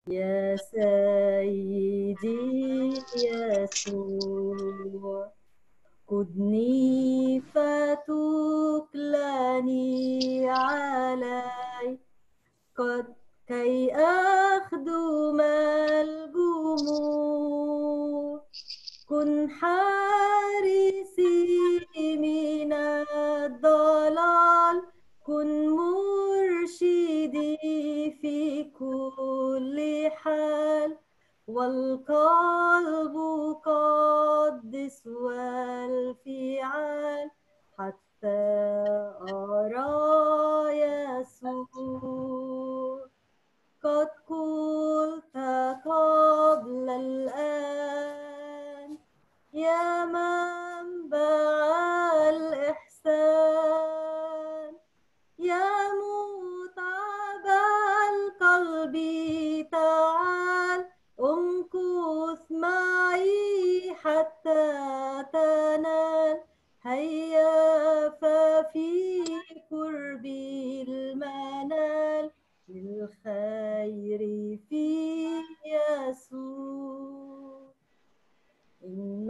يا سيدي يسوع قدني فتكلني علي قد كي أخدم الجموع كن حارسي من الضلال كن مرشدي في كل حال والقلب قدس والفعال حتى أرى يسوع قد قلت قبل الآن يا منبع الإحسان يا متعب القلب تعال امكث معي حتى تنال هيا ففي قربي المنال للخير في يسوع إن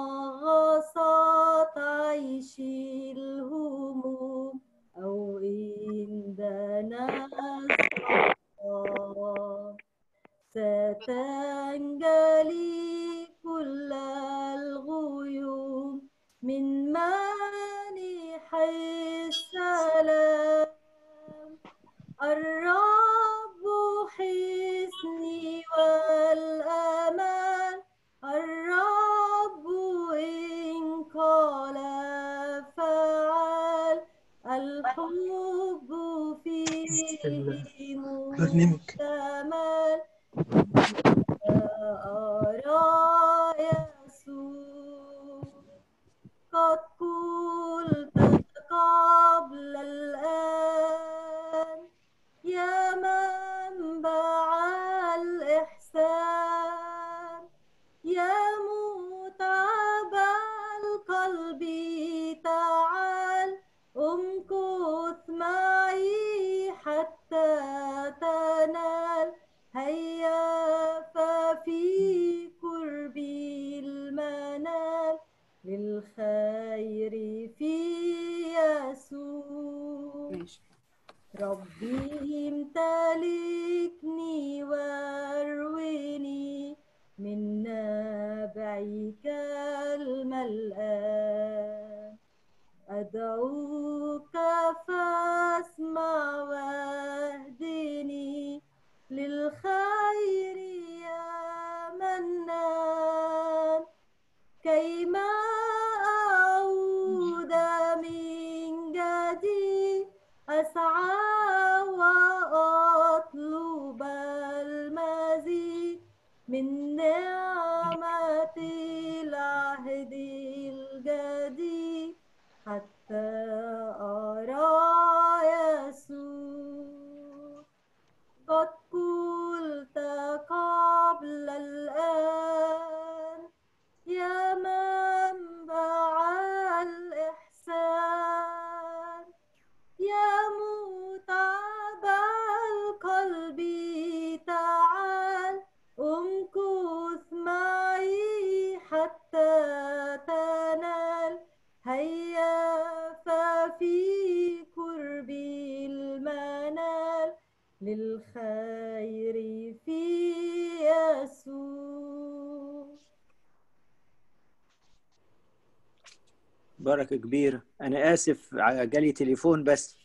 غصت عيشي الهموم أو إن دنا الصعاب ستنجلي كل الغيوم من مانح السلام الرب حصني والأمان الرب إن قال فعل الحب فيه مكتمل أرى يسوع قد قلت قبل الآن يا منبع الإحسان يا متعب القلب تعال امكث معي حتى تنال هيا ففي قربي المنال للخير في يسوع ربي امتلكني وارويني من نبعك الملآن أدعوك فاسمع واهدني للخير يا منان كيما أعود من جديد أسعى وأطلب المزيد من نعمة العهد الجديد حتى أرى يسوع قد قلت قبل الآن يا منبع الإحسان يا متعب القلب تعال امكث معي حتى تنال هيا ففي قربي المنال للخير في يسوع بركة كبيرة أنا آسف جالي تليفون بس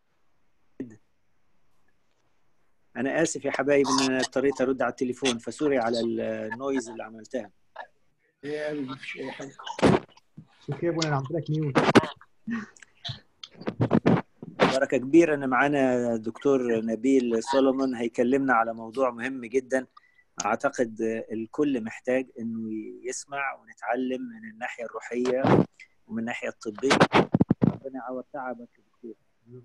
أنا آسف يا حبايب إن أنا اضطريت أرد على التليفون فسوري على النويز اللي عملتها هي مفيش اي حاجه شكرا انا عملت لك ميوت بركة كبيرة إن معانا دكتور نبيل سولومون هيكلمنا على موضوع مهم جدا أعتقد الكل محتاج إنه يسمع ونتعلم من الناحية الروحية ومن الناحية الطبية ربنا يعوض تعبك يا دكتور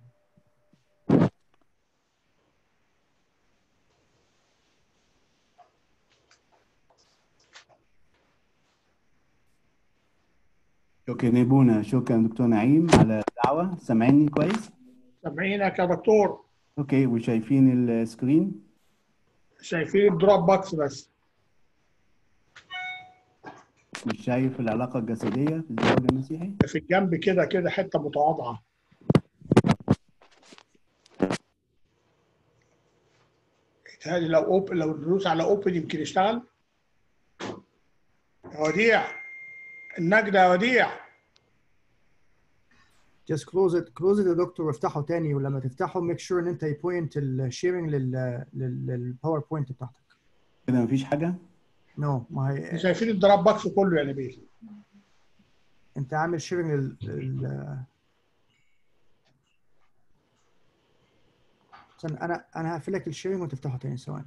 شكرا يا بونا شكرا دكتور نعيم على الدعوة سامعيني كويس؟ سامعينك يا دكتور اوكي وشايفين السكرين؟ شايفين الدروب بوكس بس مش شايف العلاقة الجسدية في الزواج المسيحي؟ في الجنب كده كده حته متواضعه يتهيألي لو اوبن لو ندوس على اوبن يمكن يشتغل يا وديع النجدة يا وديع just close it close it يا دكتور وافتحه تاني ولما تفتحه make sure ان انت يبوينت الشيرنج لل للباوربوينت بتاعتك كده مفيش حاجة؟ نو no, ما هي شايفين الدروب بوكس كله يا نبيل انت عامل شيرنج لل, لل... استنى انا انا هقفل لك الشيرنج وتفتحه تاني ثواني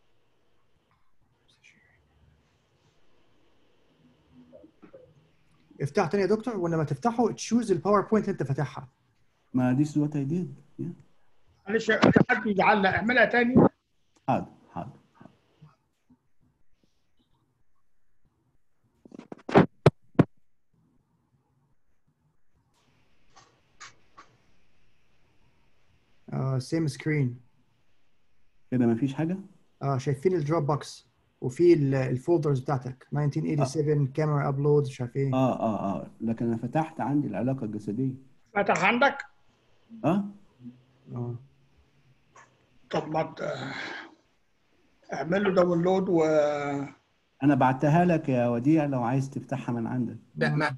افتح تاني يا دكتور ولما تفتحه تشوز الباوربوينت اللي انت فاتحها ما دي what I did yeah. معلش حد يزعلنا اعملها تاني حاضر حاضر اه سيم سكرين كده مفيش حاجة؟ اه شايفين الدروب بوكس وفي ال- الفولدرز بتاعتك 1987 كاميرا ابلود مش عارف ايه اه اه اه لكن انا فتحت عندي العلاقة الجسدية فتح عندك اه اه طب ما ت- اعمل له داونلود و انا بعتها لك يا وديع لو عايز تفتحها من عندك لا ما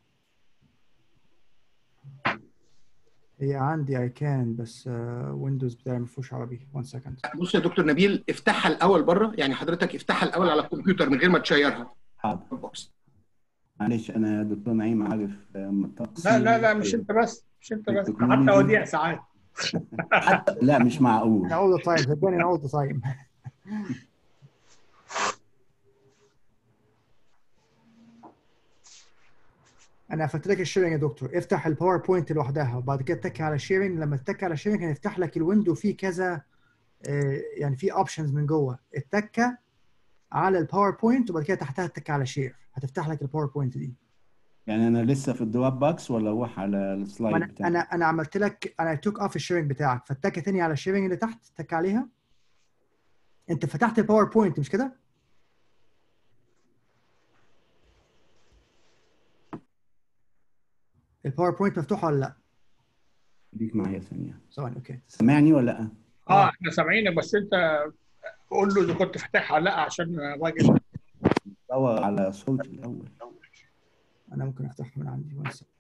هي عندي اي كان بس ويندوز بتاعي ما فيهوش عربي 1 سكند بص يا دكتور نبيل افتحها الاول بره يعني حضرتك افتحها الاول على الكمبيوتر من غير ما تشيرها حاضر بوكس معلش انا يا دكتور نعيم عارف آه، تقسيم لا لا لا مش انت بس مش انت بس التكنولوجيا. حتى وديع ساعات حتى لا مش معقول all the time صدقني all the time انا قفلت لك الشيرنج يا دكتور افتح الباوربوينت لوحدها وبعد كده تك على شيرنج لما تتك على شيرنج هيفتح لك الويندو فيه كذا آه، يعني في اوبشنز من جوه التكه على الباوربوينت وبعد كده تحتها تك على شير هتفتح لك الباوربوينت دي يعني انا لسه في الدروب بوكس ولا اروح على ما السلايد انا بتاعي انا انا عملت لك انا توك اوف الشيرنج بتاعك فالتكه تاني على الشيرنج اللي تحت تك عليها انت فتحت الباوربوينت مش كده؟ الباوربوينت مفتوحه ولا لا؟ خليك معايا ثانية ثواني اوكي سامعني ولا لا؟ اه احنا سامعينك بس انت قول له اذا كنت فاتحها ولا لا عشان الراجل دور على صوتي الاول انا ممكن افتحها من عندي 1 سكند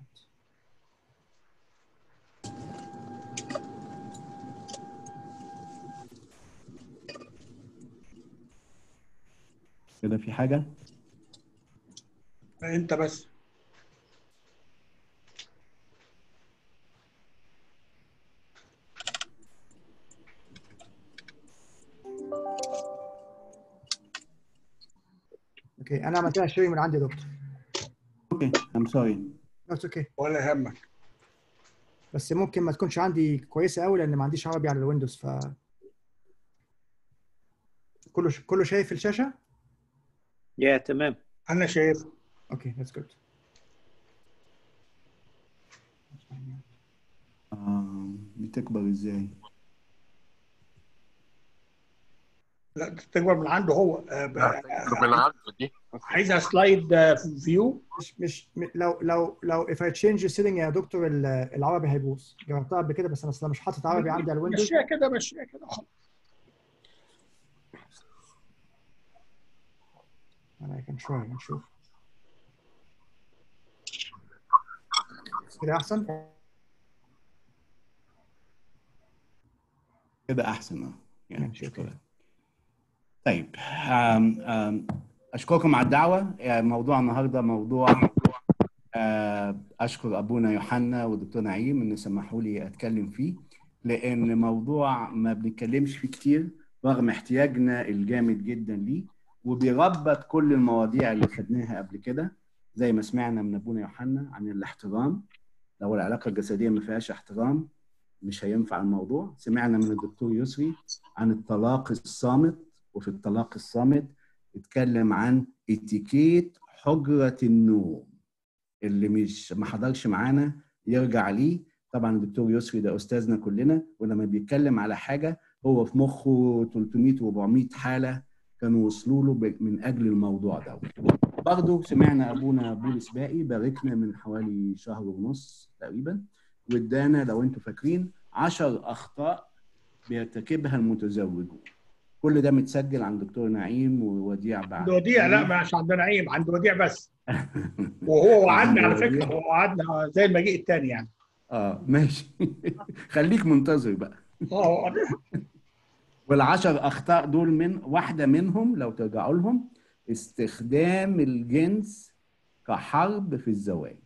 كده في حاجة انت بس اوكي انا عملت لها شيرنج من عندي يا دكتور اوكي ام سوري بس اوكي ولا يهمك بس ممكن ما تكونش عندي كويسه قوي لان ما عنديش عربي على الويندوز ف كله كله شايف الشاشه؟ يا تمام انا شايف اوكي ذاتس جود آه دي تكبر ازاي؟ لا تكبر من عنده هو آه، ب- من عنده دي عايزها سلايد آه، فيو مش مش م- لو لو لو if I change the setting يا دكتور ال- العربي هيبوظ جربتها قبل كده بس انا اصلا مش حاطط عربي عندي على الويندوز مشيها كده مشيها كده خلاص. انا كان شويه نشوف كده احسن كده احسن اه يعني ماشي، أوكي. شكرا طيب آم آم اشكركم على الدعوه آه، موضوع النهارده موضوع آه، اشكر ابونا يوحنا والدكتور نعيم ان سمحوا لي اتكلم فيه لان موضوع ما بنتكلمش فيه كتير رغم احتياجنا الجامد جدا ليه وبيربط كل المواضيع اللي خدناها قبل كده زي ما سمعنا من ابونا يوحنا عن الاحترام لو العلاقه الجسديه ما فيهاش احترام مش هينفع الموضوع سمعنا من الدكتور يسري عن الطلاق الصامت وفي الطلاق الصامت اتكلم عن اتيكيت حجرة النوم اللي مش ما حضرش معانا يرجع ليه طبعا الدكتور يسري ده استاذنا كلنا ولما بيتكلم على حاجه هو في مخه 300 400 حاله كانوا وصلوا له ب- من اجل الموضوع ده برضه سمعنا ابونا بولس باقي باركنا من حوالي شهر ونص تقريبا وادانا لو انتم فاكرين 10 اخطاء بيرتكبها المتزوجون كل ده متسجل عند دكتور نعيم ووديع بعد عند وديع لا مش عند نعيم عند وديع بس وهو وعدنا على عند فكره وديع. هو وعدنا زي المجيء الثاني يعني اه ماشي خليك منتظر بقى اه والعشر اخطاء دول من واحده منهم لو ترجعوا لهم استخدام الجنس كحرب في الزواج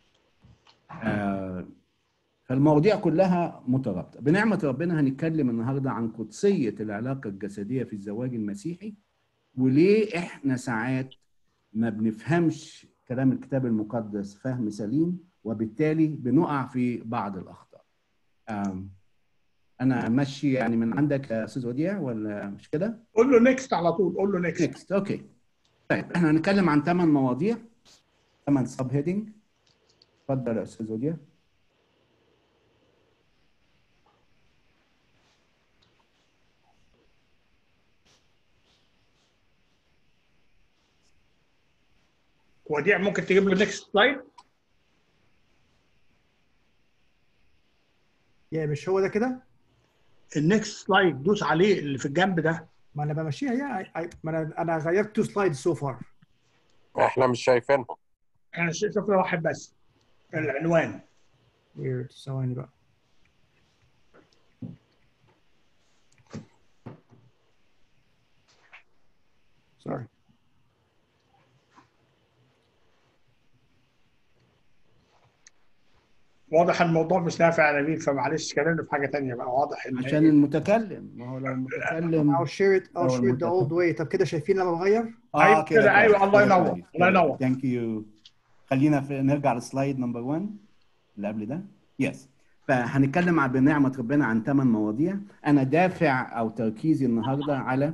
آه فالمواضيع كلها مترابطه بنعمه ربنا هنتكلم النهارده عن قدسيه العلاقه الجسديه في الزواج المسيحي وليه احنا ساعات ما بنفهمش كلام الكتاب المقدس فهم سليم وبالتالي بنقع في بعض الاخطاء آم، انا امشي يعني من عندك يا استاذ وديع ولا مش كده؟ قول له نيكست على طول قول له نيكست نيكست اوكي طيب احنا هنتكلم عن ثمان مواضيع ثمان سب هيدنج اتفضل يا استاذ وديع وديع ممكن تجيب له نيكست سلايد يا مش هو ده كده النيكست سلايد دوس عليه اللي في الجنب ده ما انا بمشيها يا I- I- ما انا انا غيرت تو سلايد سو فار احنا مش شايفينهم انا شفت واحد بس العنوان ويرد ثواني بقى سوري واضح الموضوع مش نافع يا نبيل فمعلش كلمنا في حاجه ثانيه بقى واضح ان عشان المتكلم ما هو لو المتكلم I'll share it I'll أول share it the مرة. old way طب كده شايفين لما بغير أيوة كده، أيوة، الله ينور، الله ينور. ثانك يو خلينا في نرجع لسلايد نمبر 1 اللي قبل ده يس فهنتكلم عن بنعمه ربنا عن ثمان مواضيع انا دافع او تركيزي النهارده على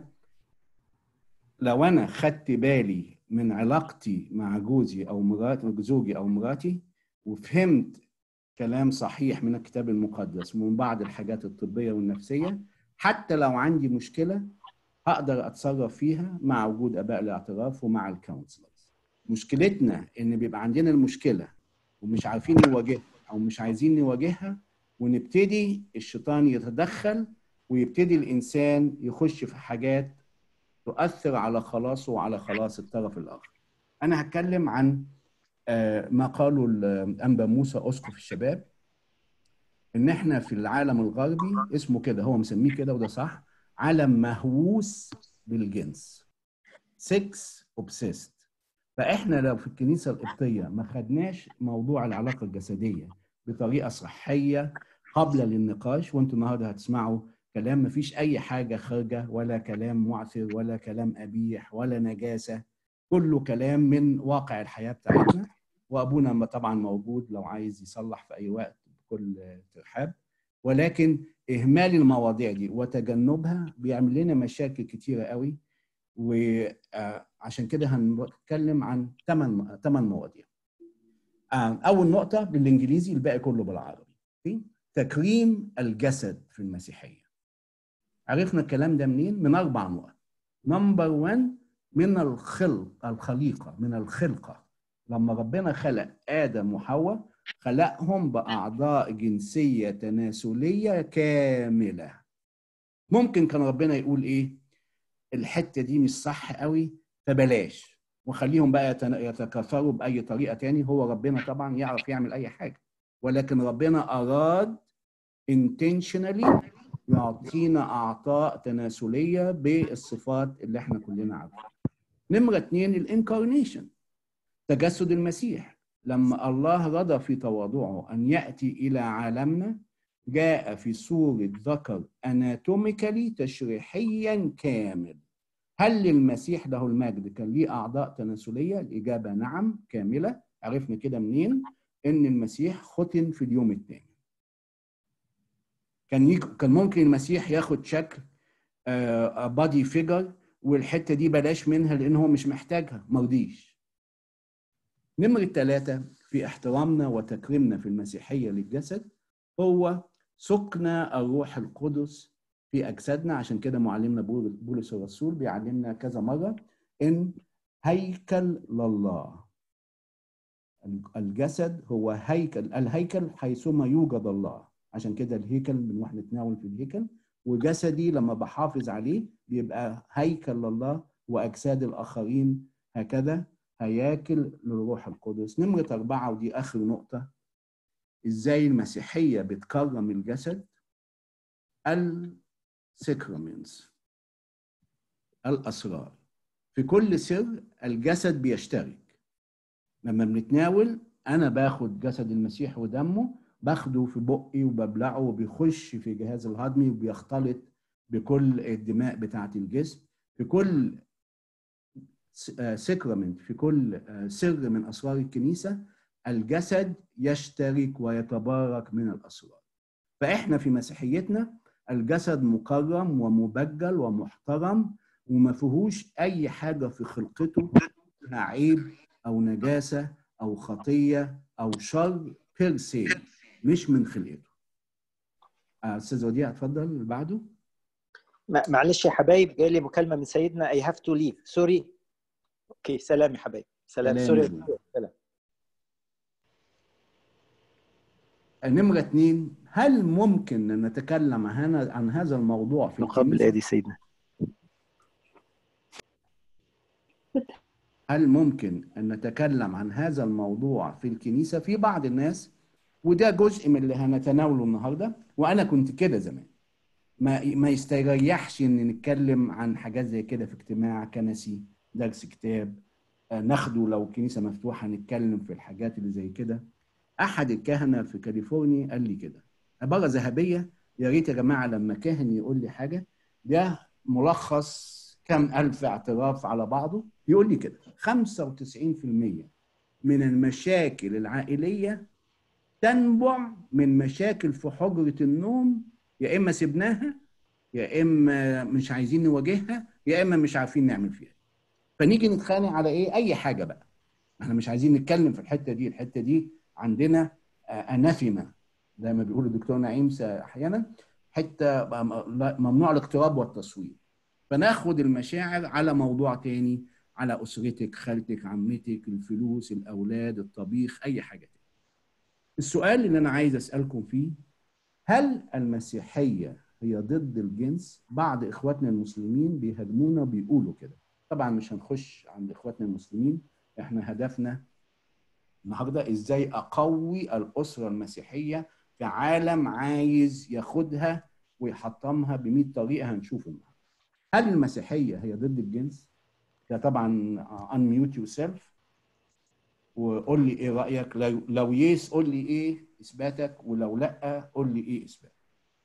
لو انا خدت بالي من علاقتي مع جوزي او مراتي زوجي او مراتي وفهمت كلام صحيح من الكتاب المقدس ومن بعض الحاجات الطبيه والنفسيه حتى لو عندي مشكله هقدر اتصرف فيها مع وجود اباء الاعتراف ومع الكونسلرز مشكلتنا ان بيبقى عندنا المشكله ومش عارفين نواجهها او مش عايزين نواجهها ونبتدي الشيطان يتدخل ويبتدي الانسان يخش في حاجات تؤثر على خلاصه وعلى خلاص الطرف الاخر. انا هتكلم عن آه، ما قاله الانبا موسى اسقف الشباب ان احنا في العالم الغربي اسمه كده هو مسميه كده وده صح عالم مهووس بالجنس سكس اوبسيست فاحنا لو في الكنيسه القبطيه ما خدناش موضوع العلاقه الجسديه بطريقه صحيه قبل للنقاش وانتم النهارده هتسمعوا كلام ما فيش اي حاجه خارجه ولا كلام معثر ولا كلام قبيح ولا نجاسه كله كلام من واقع الحياه بتاعتنا وابونا طبعا موجود لو عايز يصلح في اي وقت بكل ترحاب ولكن اهمال المواضيع دي وتجنبها بيعمل لنا مشاكل كتيره قوي وعشان كده هنتكلم عن ثمان ثمان مواضيع آه، اول نقطه بالانجليزي الباقي كله بالعربي أوكي؟ تكريم الجسد في المسيحيه عرفنا الكلام ده منين من اربع نقط نمبر 1 من الخلق الخليقه من الخلقه لما ربنا خلق ادم وحواء خلقهم باعضاء جنسيه تناسليه كامله ممكن كان ربنا يقول ايه الحته دي مش صح قوي فبلاش وخليهم بقى يتن- يتكاثروا باي طريقه تاني هو ربنا طبعا يعرف يعمل اي حاجه ولكن ربنا اراد intentionally يعطينا اعطاء تناسليه بالصفات اللي احنا كلنا عارفينها نمره اثنين الانكارنيشن تجسد المسيح لما الله رضى في تواضعه ان ياتي الى عالمنا جاء في صوره ذكر اناتوميكالي تشريحيا كامل هل للمسيح له المجد كان ليه اعضاء تناسليه الاجابه نعم كامله عرفنا كده منين ان المسيح ختن في اليوم الثاني كان يك... كان ممكن المسيح ياخد شكل بادي فيجر والحته دي بلاش منها لان هو مش محتاجها مرضيش نمرة ثلاثة في احترامنا وتكريمنا في المسيحية للجسد هو سكن الروح القدس في اجسادنا عشان كده معلمنا بول- بولس الرسول بيعلمنا كذا مره ان هيكل لله الجسد هو هيكل الهيكل حيثما يوجد الله عشان كده الهيكل بنروح نتناول في الهيكل وجسدي لما بحافظ عليه بيبقى هيكل لله واجساد الاخرين هكذا هياكل للروح القدس نمرة أربعة ودي آخر نقطة إزاي المسيحية بتكرم الجسد السكرامنتس الأسرار في كل سر الجسد بيشترك لما بنتناول أنا باخد جسد المسيح ودمه باخده في بقي وببلعه وبيخش في جهاز الهضمي وبيختلط بكل الدماء بتاعة الجسم في كل سكرامنت في كل آه، سر من اسرار الكنيسه الجسد يشترك ويتبارك من الاسرار فاحنا في مسيحيتنا الجسد مكرم ومبجل ومحترم وما فيهوش اي حاجه في خلقته فيها عيب او نجاسه او خطيه او شر بير سي مش من خلقته آه، استاذ وديع اتفضل اللي بعده ما- معلش يا حبايب جاي لي مكالمه من سيدنا اي هاف تو ليف سوري اوكي سلام يا حبايب سلام سلام سوري يا بابا. سلام نمرة اثنين هل ممكن أن نتكلم عن عن هذا الموضوع في نقابل الكنيسة؟ ادي سيدنا هل ممكن أن نتكلم عن هذا الموضوع في الكنيسة؟ في بعض الناس وده جزء من اللي هنتناوله النهارده وأنا كنت كده زمان ما ما يستريحش إن نتكلم عن حاجات زي كده في اجتماع كنسي درس كتاب آه، ناخده لو الكنيسة مفتوحة نتكلم في الحاجات اللي زي كده أحد الكهنة في كاليفورنيا قال لي كده عبارة ذهبية يا ريت يا جماعة لما كاهن يقول لي حاجة ده ملخص كم ألف اعتراف على بعضه يقول لي كده 95% من المشاكل العائلية تنبع من مشاكل في حجرة النوم يا إما سبناها يا إما مش عايزين نواجهها يا إما مش عارفين نعمل فيها فنيجي نتخانق على إيه أي حاجة بقى احنا مش عايزين نتكلم في الحتة دي الحتة دي عندنا آه، أناثيما زي ما بيقول الدكتور نعيم س- أحيانا حتة م- ممنوع الاقتراب والتصوير فناخد المشاعر على موضوع تاني على أسرتك خالتك عمتك الفلوس الأولاد الطبيخ أي حاجة تاني السؤال اللي أنا عايز أسألكم فيه هل المسيحية هي ضد الجنس؟ بعض إخواتنا المسلمين بيهاجمونا بيقولوا كده طبعا مش هنخش عند إخواتنا المسلمين إحنا هدفنا النهارده إزاي أقوي الأسرة المسيحية في عالم عايز ياخدها ويحطمها ب 100 طريقة هنشوف النهارده هل المسيحية هي ضد الجنس؟ يا طبعا unmute yourself وقول لي ايه رأيك لو لو يس قول لي ايه اثباتك ولو لا قول لي ايه اثباتك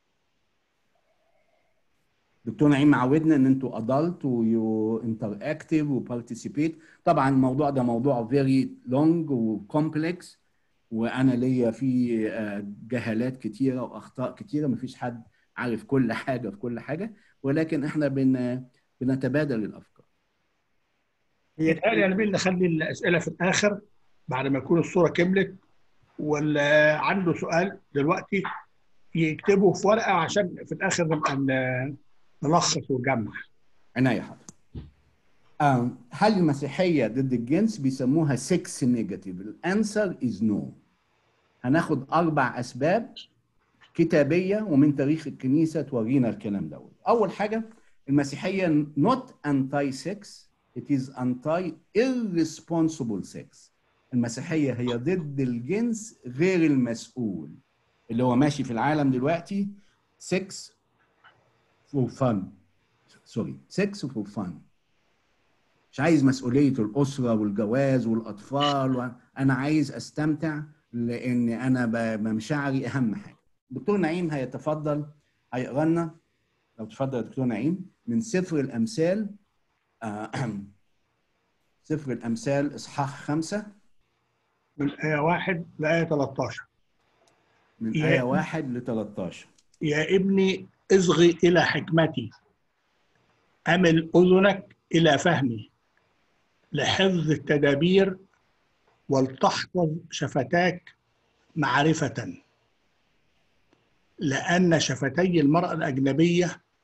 دكتور نعيم معودنا ان انتوا ادلت ويو انتراكتيف وبارتيسيبيت طبعا الموضوع ده موضوع فيري لونج وكومبلكس وانا ليا فيه آه، جهالات كتيره واخطاء كتيره مفيش حد عارف كل حاجه في كل حاجه ولكن احنا بن بنتبادل الافكار يتهيألي يا نبيل نخلي الاسئله في الاخر بعد ما يكون الصوره كملت واللي عنده سؤال دلوقتي يكتبه في ورقه عشان في الاخر نبقى ن- نلخص ونجمع عناية حاضر آم، هل المسيحية ضد الجنس بيسموها سكس نيجاتيف الانسر از نو هناخد أربع أسباب كتابية ومن تاريخ الكنيسة تورينا الكلام دوت أول حاجة المسيحية not anti sex it is anti irresponsible sex المسيحية هي ضد الجنس غير المسؤول اللي هو ماشي في العالم دلوقتي sex for fun سوري سكس فور فن مش عايز مسؤولية الأسرة والجواز والأطفال و... أنا عايز أستمتع لأن أنا ب... مشاعري أهم حاجة دكتور نعيم هيتفضل هيقرا لنا لو تفضل يا دكتور نعيم من سفر الأمثال آه، سفر الأمثال إصحاح خمسة من ايه واحد لايه 13 من يا- آية واحد ل 13 يا ابني اصغي الى حكمتي امل اذنك الى فهمي لحفظ التدابير ولتحفظ شفتاك معرفه لان شفتي المراه الاجنبيه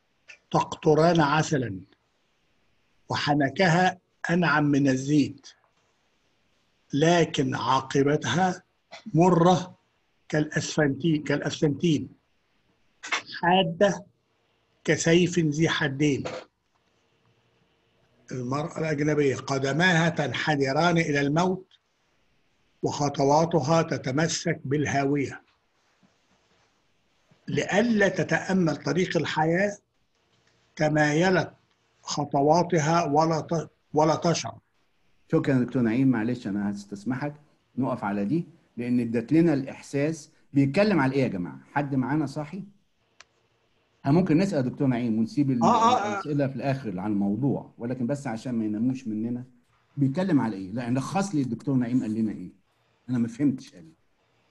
تقطران عسلا وحنكها أنعم من الزيت لكن عاقبتها مرة كالأسفنتين كالأسفنتين حادة كسيف ذي حدين المرأة الأجنبية قدماها تنحدران إلى الموت وخطواتها تتمسك بالهاوية لئلا تتأمل طريق الحياة تمايلت خطواتها ولا ت- ولا تشعر شكرا دكتور نعيم معلش انا هستسمحك نقف على دي لان ادت لنا الاحساس بيتكلم على ايه يا جماعه حد معانا صاحي ها ممكن نسال دكتور نعيم ونسيب ال- آه، آه، آه. الاسئله في الاخر عن الموضوع ولكن بس عشان ما يناموش مننا بيتكلم على ايه لا لخص لي الدكتور نعيم قال لنا ايه انا ما فهمتش قال إيه.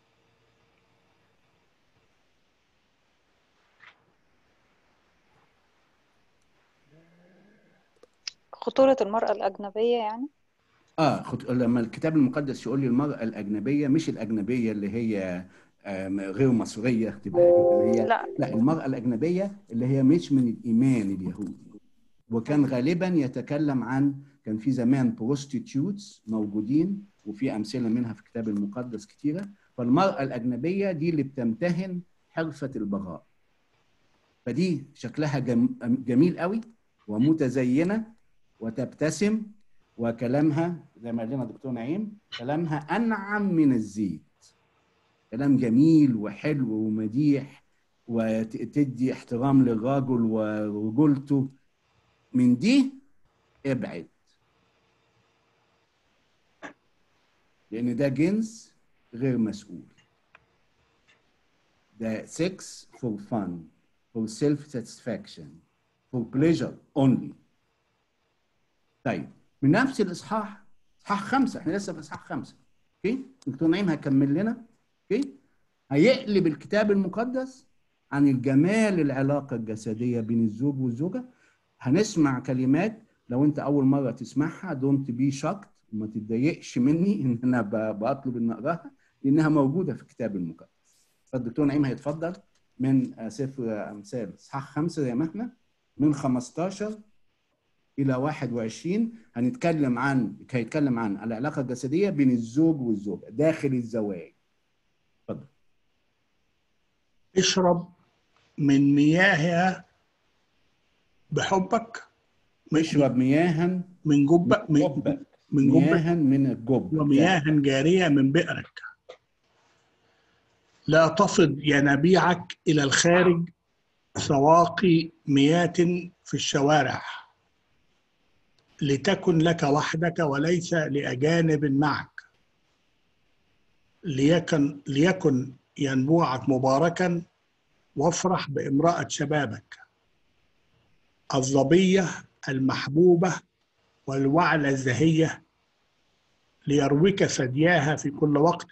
خطورة المرأة الأجنبية يعني اه خد... لما الكتاب المقدس يقول لي المرأة الأجنبية مش الأجنبية اللي هي آم، غير مصرية تبقى أجنبية لا لا المرأة الأجنبية اللي هي مش من الإيمان اليهودي وكان غالبا يتكلم عن كان في زمان بروستيتيوتس موجودين وفي أمثلة منها في الكتاب المقدس كتيرة فالمرأة الأجنبية دي اللي بتمتهن حرفة البغاء فدي شكلها جم... جميل قوي ومتزينة وتبتسم وكلامها زي ما قال لنا دكتور نعيم كلامها أنعم من الزيت كلام جميل وحلو ومديح وتدي احترام للرجل ورجولته من دي ابعد لأن ده جنس غير مسؤول ده sex for fun for self satisfaction for pleasure only طيب من نفس الإصحاح إصحاح خمسة احنا لسه في إصحاح خمسة اوكي دكتور نعيم هيكمل لنا اوكي هيقلب الكتاب المقدس عن الجمال العلاقة الجسدية بين الزوج والزوجة هنسمع كلمات لو انت اول مرة تسمعها دونت بي شوكت وما تتضايقش مني ان انا ب- بطلب ان اقراها لانها موجودة في الكتاب المقدس فالدكتور نعيم هيتفضل من آه، سفر امثال اصحاح خمسة زي ما احنا من 15 الى 21 هنتكلم عن هيتكلم عن العلاقة الجسدية بين الزوج والزوجة داخل الزواج اتفضل اشرب من مياهها بحبك من- اشرب مياها من جبك من, جبك من جبك مياها من الجب ومياها جارية من بئرك لا تفض ينابيعك إلى الخارج سواقي مياه في الشوارع لتكن لك وحدك وليس لأجانب معك ليكن ليكن ينبوعك مباركا وافرح بامرأة شبابك الظبية المحبوبة والوعلة الزهية ليرويك ثدياها في كل وقت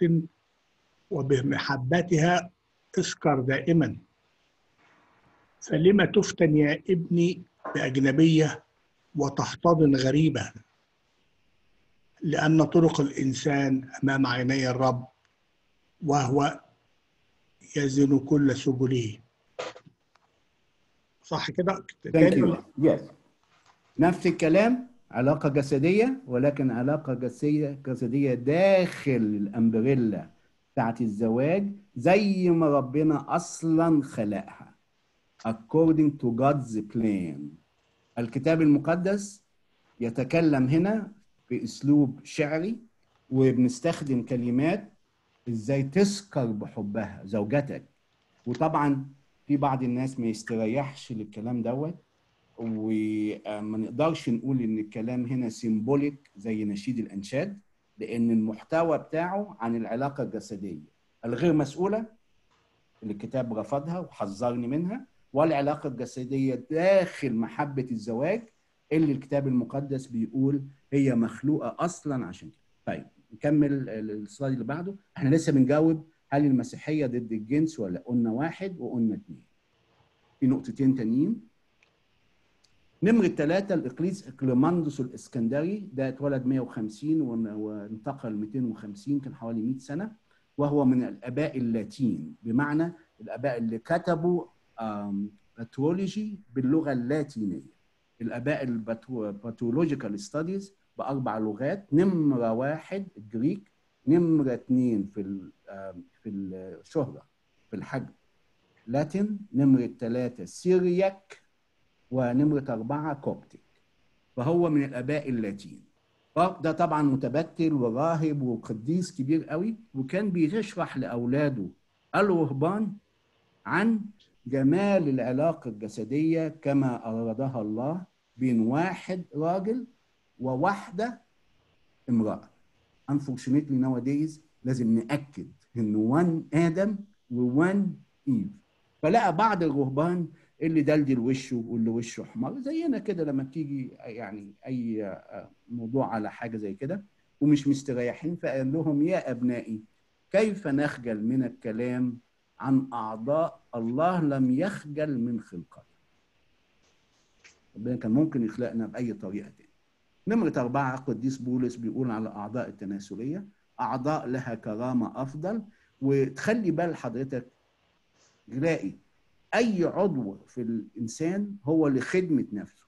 وبمحبتها اسكر دائما فلما تفتن يا ابني بأجنبية وتحتضن غريبة لأن طرق الإنسان أمام عيني الرب وهو يزن كل سبله صح كده؟ Thank تاني you. ولا- Yes. نفس الكلام علاقة جسدية ولكن علاقة جسدية جسدية داخل الأمبريلا بتاعت الزواج زي ما ربنا أصلا خلقها according to God's plan الكتاب المقدس يتكلم هنا بأسلوب شعري وبنستخدم كلمات ازاي تسكر بحبها زوجتك وطبعا في بعض الناس ما يستريحش للكلام دوت وما نقدرش نقول ان الكلام هنا سيمبوليك زي نشيد الانشاد لان المحتوى بتاعه عن العلاقه الجسديه الغير مسؤوله اللي الكتاب رفضها وحذرني منها والعلاقه الجسديه داخل محبه الزواج اللي الكتاب المقدس بيقول هي مخلوقه اصلا عشان كده. طيب نكمل السلايد اللي بعده احنا لسه بنجاوب هل المسيحيه ضد الجنس ولا قلنا واحد وقلنا اثنين في نقطتين تانيين نمرة ثلاثة الإقليس إقليماندوس الإسكندري ده اتولد 150 ون- وانتقل 250 كان حوالي 100 سنة وهو من الآباء اللاتين بمعنى الآباء اللي كتبوا آم، باترولوجي باللغه اللاتينيه الاباء الباثولوجيكال ستاديز باربع لغات نمره واحد الجريك نمره اثنين في ال- آم، في الشهره في الحجم لاتين نمره ثلاثه سيرياك ونمره اربعه كوبتيك فهو من الاباء اللاتين ده طبعا متبتل وراهب وقديس كبير قوي وكان بيشرح لاولاده الرهبان عن جمال العلاقه الجسديه كما ارادها الله بين واحد راجل وواحده امراه unfortunately nowadays لازم ناكد ان وان ادم ووان ايف فلقى بعض الرهبان اللي دلدل وشه واللي وشه احمر زينا كده لما تيجي يعني اي موضوع على حاجه زي كده ومش مستريحين فقال لهم يا ابنائي كيف نخجل من الكلام عن اعضاء الله لم يخجل من خلقته ربنا كان ممكن يخلقنا باي طريقه تانية نمرة أربعة قديس بولس بيقول على أعضاء التناسلية أعضاء لها كرامة أفضل وتخلي بال حضرتك تلاقي أي عضو في الإنسان هو لخدمة نفسه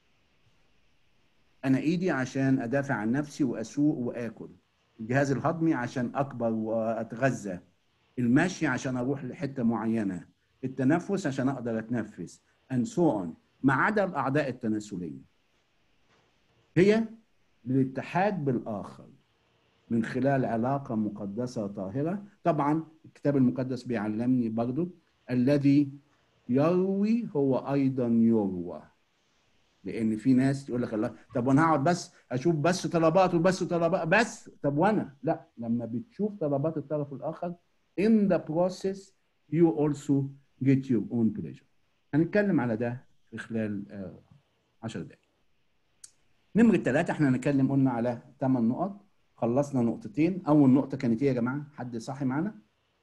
أنا إيدي عشان أدافع عن نفسي وأسوق وآكل الجهاز الهضمي عشان أكبر وأتغذى المشي عشان أروح لحتة معينة التنفس عشان أقدر أتنفس and so on ما عدا الأعضاء التناسلية هي للاتحاد بالآخر من خلال علاقة مقدسة طاهرة طبعا الكتاب المقدس بيعلمني برضو الذي يروي هو أيضا يروى لأن في ناس يقول لك الله طب وأنا هقعد بس أشوف بس طلبات وبس طلبات بس طب وأنا لا لما بتشوف طلبات الطرف الآخر in the process you also get your own pleasure هنتكلم على ده في خلال 10 دقائق نمرة ثلاثة احنا هنتكلم قلنا على ثمان نقط خلصنا نقطتين أول نقطة كانت إيه يا جماعة؟ حد صاحي معانا؟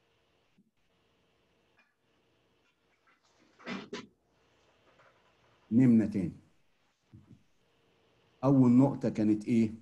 نمنا تاني أول نقطة كانت إيه؟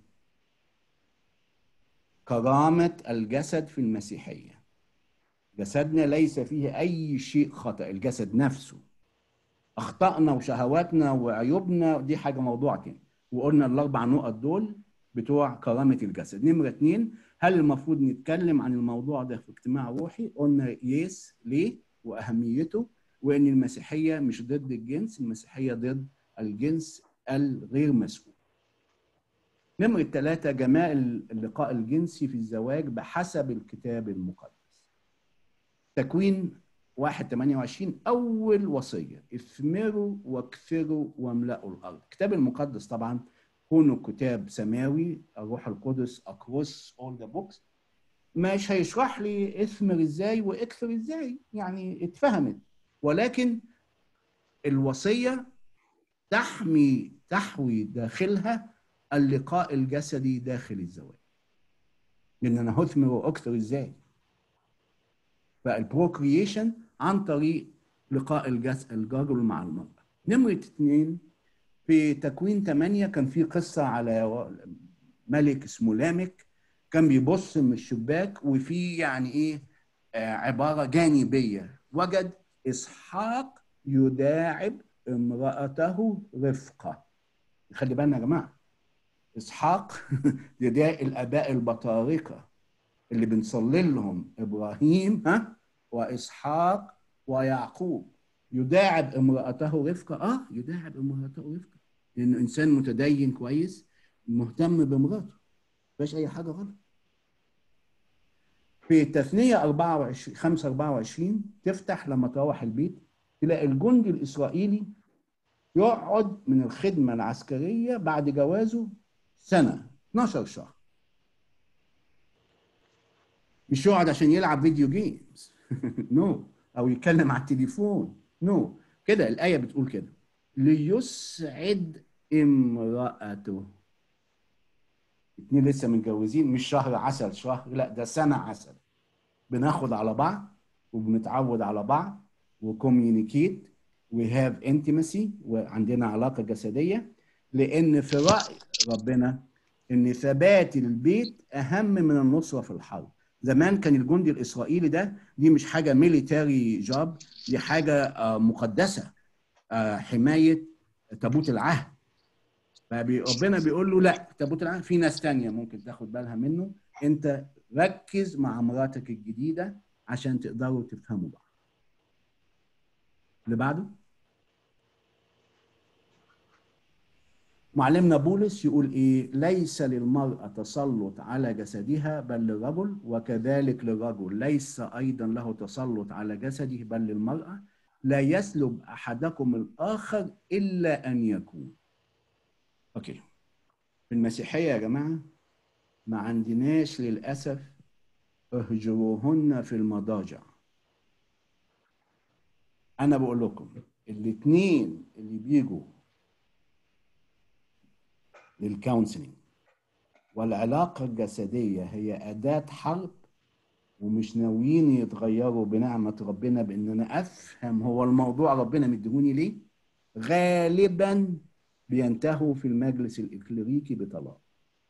كرامة الجسد في المسيحية جسدنا ليس فيه أي شيء خطأ الجسد نفسه أخطأنا وشهواتنا وعيوبنا دي حاجة موضوع تاني وقلنا الاربع نقط دول بتوع كرامه الجسد نمره اثنين هل المفروض نتكلم عن الموضوع ده في اجتماع روحي قلنا يس ليه واهميته وان المسيحيه مش ضد الجنس المسيحيه ضد الجنس الغير مسؤول نمرة ثلاثة جمال اللقاء الجنسي في الزواج بحسب الكتاب المقدس تكوين 1 28 أول وصية اثمروا واكثروا واملأوا الأرض الكتاب المقدس طبعا كونه كتاب سماوي الروح القدس across all the books مش هيشرح لي اثمر ازاي واكثر ازاي يعني اتفهمت ولكن الوصية تحمي تحوي داخلها اللقاء الجسدي داخل الزواج لان انا هثمر واكثر ازاي فالبروكريشن عن طريق لقاء الجس الرجل مع المرأة نمرة اثنين في تكوين ثمانية كان في قصة على ملك اسمه لامك كان بيبص من الشباك وفي يعني ايه آه عبارة جانبية وجد إسحاق يداعب امرأته رفقة خلي بالنا يا جماعة إسحاق ده الآباء البطارقة اللي بنصلي لهم إبراهيم ها وإسحاق ويعقوب يداعب امرأته رفقة اه يداعب امرأته رفقة لأنه إنسان متدين كويس مهتم بمراته مفيش أي حاجة غلط في التثنية 24 5 24 تفتح لما تروح البيت تلاقي الجندي الإسرائيلي يقعد من الخدمة العسكرية بعد جوازه سنة 12 شهر مش يقعد عشان يلعب فيديو جيمز نو no. او يتكلم على التليفون نو no. كده الايه بتقول كده ليسعد امراته اتنين لسه متجوزين مش شهر عسل شهر لا ده سنه عسل بناخد على بعض وبنتعود على بعض وكوميونيكيت وهاف انتمسي وعندنا علاقه جسديه لان في راي ربنا ان ثبات البيت اهم من النصره في الحرب زمان كان الجندي الاسرائيلي ده دي مش حاجه ميليتاري جوب دي حاجه مقدسه آه، حمايه تابوت العهد فربنا بيقول له لا تابوت العهد في ناس تانية ممكن تاخد بالها منه انت ركز مع مراتك الجديده عشان تقدروا تفهموا بعض اللي بعده معلمنا بولس يقول ايه ليس للمرأة تسلط على جسدها بل للرجل وكذلك للرجل ليس ايضا له تسلط على جسده بل للمرأة لا يسلب احدكم الاخر الا ان يكون اوكي في المسيحية يا جماعة ما عندناش للأسف اهجروهن في المضاجع أنا بقول لكم الاثنين اللي بيجوا للكونسلنج والعلاقة الجسدية هي أداة حرب ومش ناويين يتغيروا بنعمة ربنا بإن أنا أفهم هو الموضوع ربنا مديهوني ليه غالبا بينتهوا في المجلس الإكليريكي بطلاق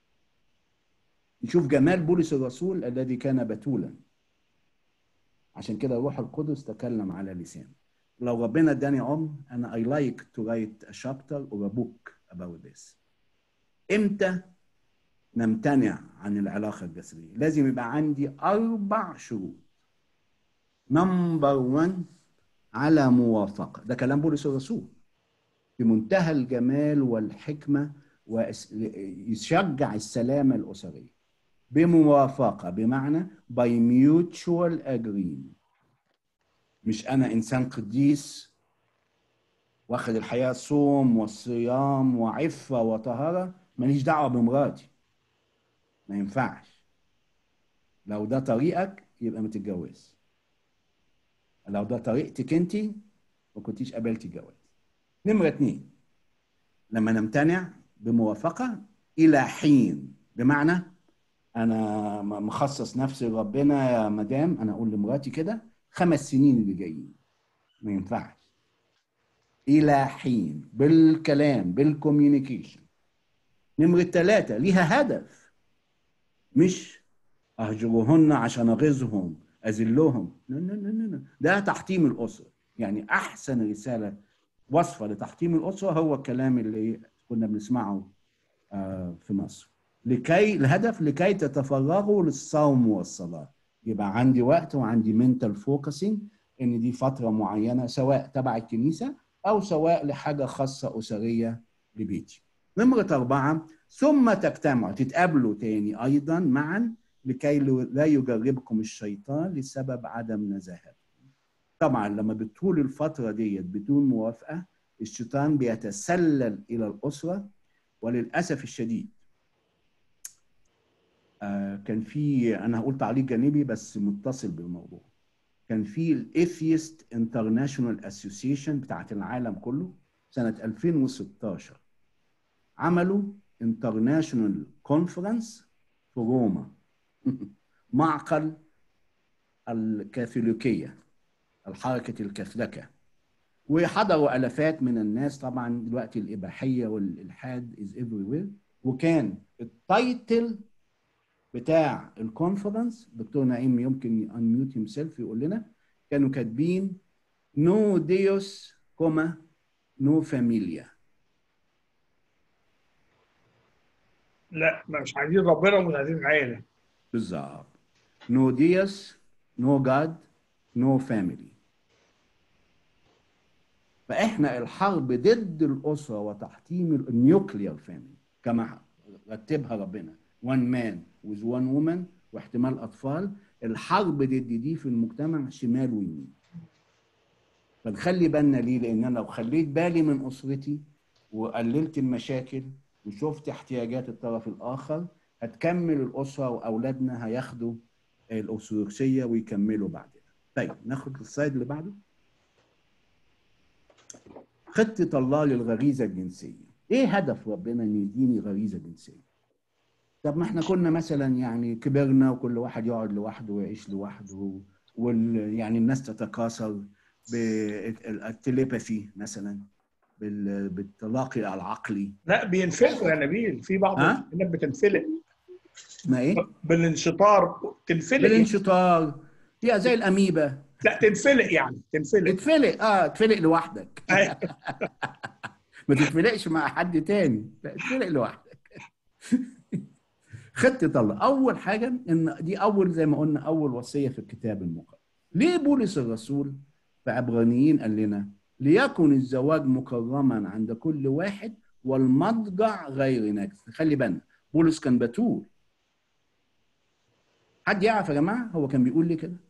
نشوف جمال بولس الرسول الذي كان بتولا عشان كده الروح القدس تكلم على لسانه لو ربنا اداني عمر انا I like to write a chapter or a book about this امتى نمتنع عن العلاقه الجسديه لازم يبقى عندي اربع شروط نمبر 1 على موافقه ده كلام بولس الرسول في منتهى الجمال والحكمه ويشجع السلامه الاسريه بموافقه بمعنى by mutual agreement مش انا انسان قديس واخد الحياه صوم والصيام وعفه وطهاره ماليش دعوه بمراتي ما ينفعش لو ده طريقك يبقى ما تتجوز لو ده طريقتك انت ما كنتيش قبلتي الجواز نمره اتنين لما نمتنع بموافقه الى حين بمعنى انا مخصص نفسي لربنا يا مدام انا اقول لمراتي كده خمس سنين اللي جايين ما ينفعش الى حين بالكلام بالكوميونيكيشن نمرة ثلاثة ليها هدف مش أهجرهن عشان أغيظهم أذلهم لا لا لا لا ده تحطيم الأسرة يعني أحسن رسالة وصفة لتحطيم الأسرة هو الكلام اللي كنا بنسمعه في مصر لكي الهدف لكي تتفرغوا للصوم والصلاة يبقى عندي وقت وعندي منتال فوكسنج ان دي فترة معينة سواء تبع الكنيسة او سواء لحاجة خاصة اسرية لبيتي نمرة أربعة ثم تجتمعوا تتقابلوا تاني أيضا معا لكي لا يجربكم الشيطان لسبب عدم نزاهتكم طبعا لما بتطول الفترة ديت بدون موافقة الشيطان بيتسلل إلى الأسرة وللأسف الشديد آه كان في أنا هقول تعليق جانبي بس متصل بالموضوع كان في الاثيست انترناشونال اسوسيشن بتاعت العالم كله سنة 2016 عملوا انترناشونال كونفرنس في روما معقل الكاثوليكية الحركة الكاثوليكة وحضروا ألفات من الناس طبعا دلوقتي الإباحية والإلحاد is everywhere وكان التايتل بتاع الكونفرنس دكتور نعيم يمكن انميوت هيم سيلف يقول لنا كانوا كاتبين نو ديوس كوما نو فاميليا لا مش عايزين ربنا ومش عايزين عيله بالظبط نو ديوس نو جاد نو فاميلي فاحنا الحرب ضد الاسره وتحطيم النيوكليير فاميلي كما رتبها ربنا one man with one woman واحتمال اطفال الحرب ضد دي في المجتمع شمال ويمين فنخلي بالنا ليه لان انا لو خليت بالي من اسرتي وقللت المشاكل وشفت احتياجات الطرف الاخر هتكمل الاسره واولادنا هياخدوا الارثوذكسيه ويكملوا بعدين طيب ناخد السلايد اللي بعده خطه الله للغريزه الجنسيه ايه هدف ربنا ان يديني غريزه جنسيه طب ما احنا كنا مثلا يعني كبرنا وكل واحد يقعد لوحده ويعيش لوحده وال يعني الناس تتكاثر بالتليباثي مثلا بالتلاقي العقلي لا بينفلقوا يا نبيل في بعض ها؟ الناس بتنفلق اسمها ايه؟ بالانشطار تنفلق بالانشطار هي زي الاميبا لا تنفلق يعني تنفلق اتفلق اه اتفلق لوحدك أيوة. ما تتفلقش مع حد تاني لا اتفلق لوحدك خطة الله أول حاجة إن دي أول زي ما قلنا أول وصية في الكتاب المقدس ليه بولس الرسول في عبرانيين قال لنا ليكن الزواج مكرما عند كل واحد والمضجع غير نجس خلي بالنا بولس كان بتول حد يعرف يا جماعة هو كان بيقول ليه كده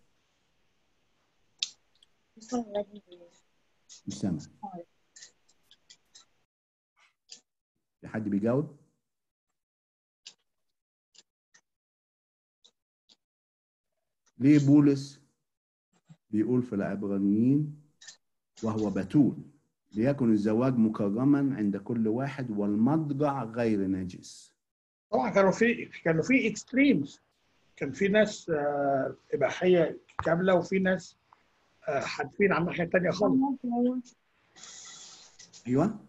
مش سامع في حد بيجاوب ليه بولس بيقول في العبرانيين وهو بتول ليكن الزواج مكرما عند كل واحد والمضجع غير نجس طبعا كانوا في كانوا في اكستريمز كان في ناس آه، اباحيه كامله وفي ناس آه، حادفين على الناحيه الثانيه خالص ايوه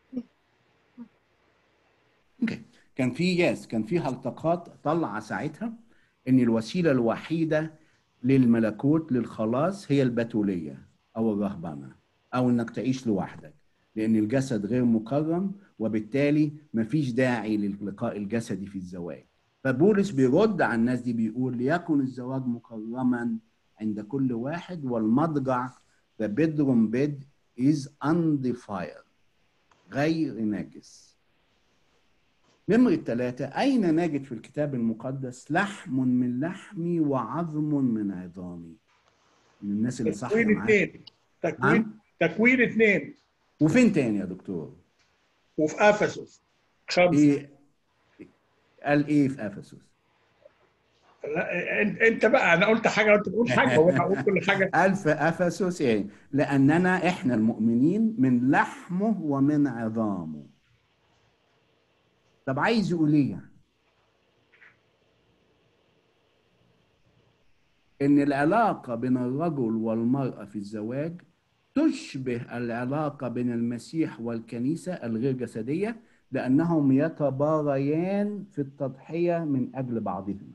اوكي كان في ياس كان في هلطقات طالعه ساعتها ان الوسيله الوحيده للملكوت للخلاص هي البتوليه او الرهبنه او انك تعيش لوحدك لان الجسد غير مكرم وبالتالي مفيش داعي للقاء الجسدي في الزواج فبولس بيرد على الناس دي بيقول ليكن الزواج مكرما عند كل واحد والمضجع the bedroom bed is undefiled غير نجس نمرة ثلاثة أين نجد في الكتاب المقدس لحم من لحمي وعظم من عظامي من الناس اللي صح تكوين معايا اثنين تكوين تكوين اثنين وفين تاني يا دكتور؟ وفي افسس خمسه إيه قال إيه في أفسس؟ لا انت انت بقى انا قلت حاجه وانت بتقول حاجه وانا هقول كل حاجه قال في أفسس إيه؟ لأننا إحنا المؤمنين من لحمه ومن عظامه طب عايز يقول إيه يعني؟ إن العلاقة بين الرجل والمرأة في الزواج تشبه العلاقة بين المسيح والكنيسة الغير جسدية لأنهم يتباريان في التضحية من أجل بعضهما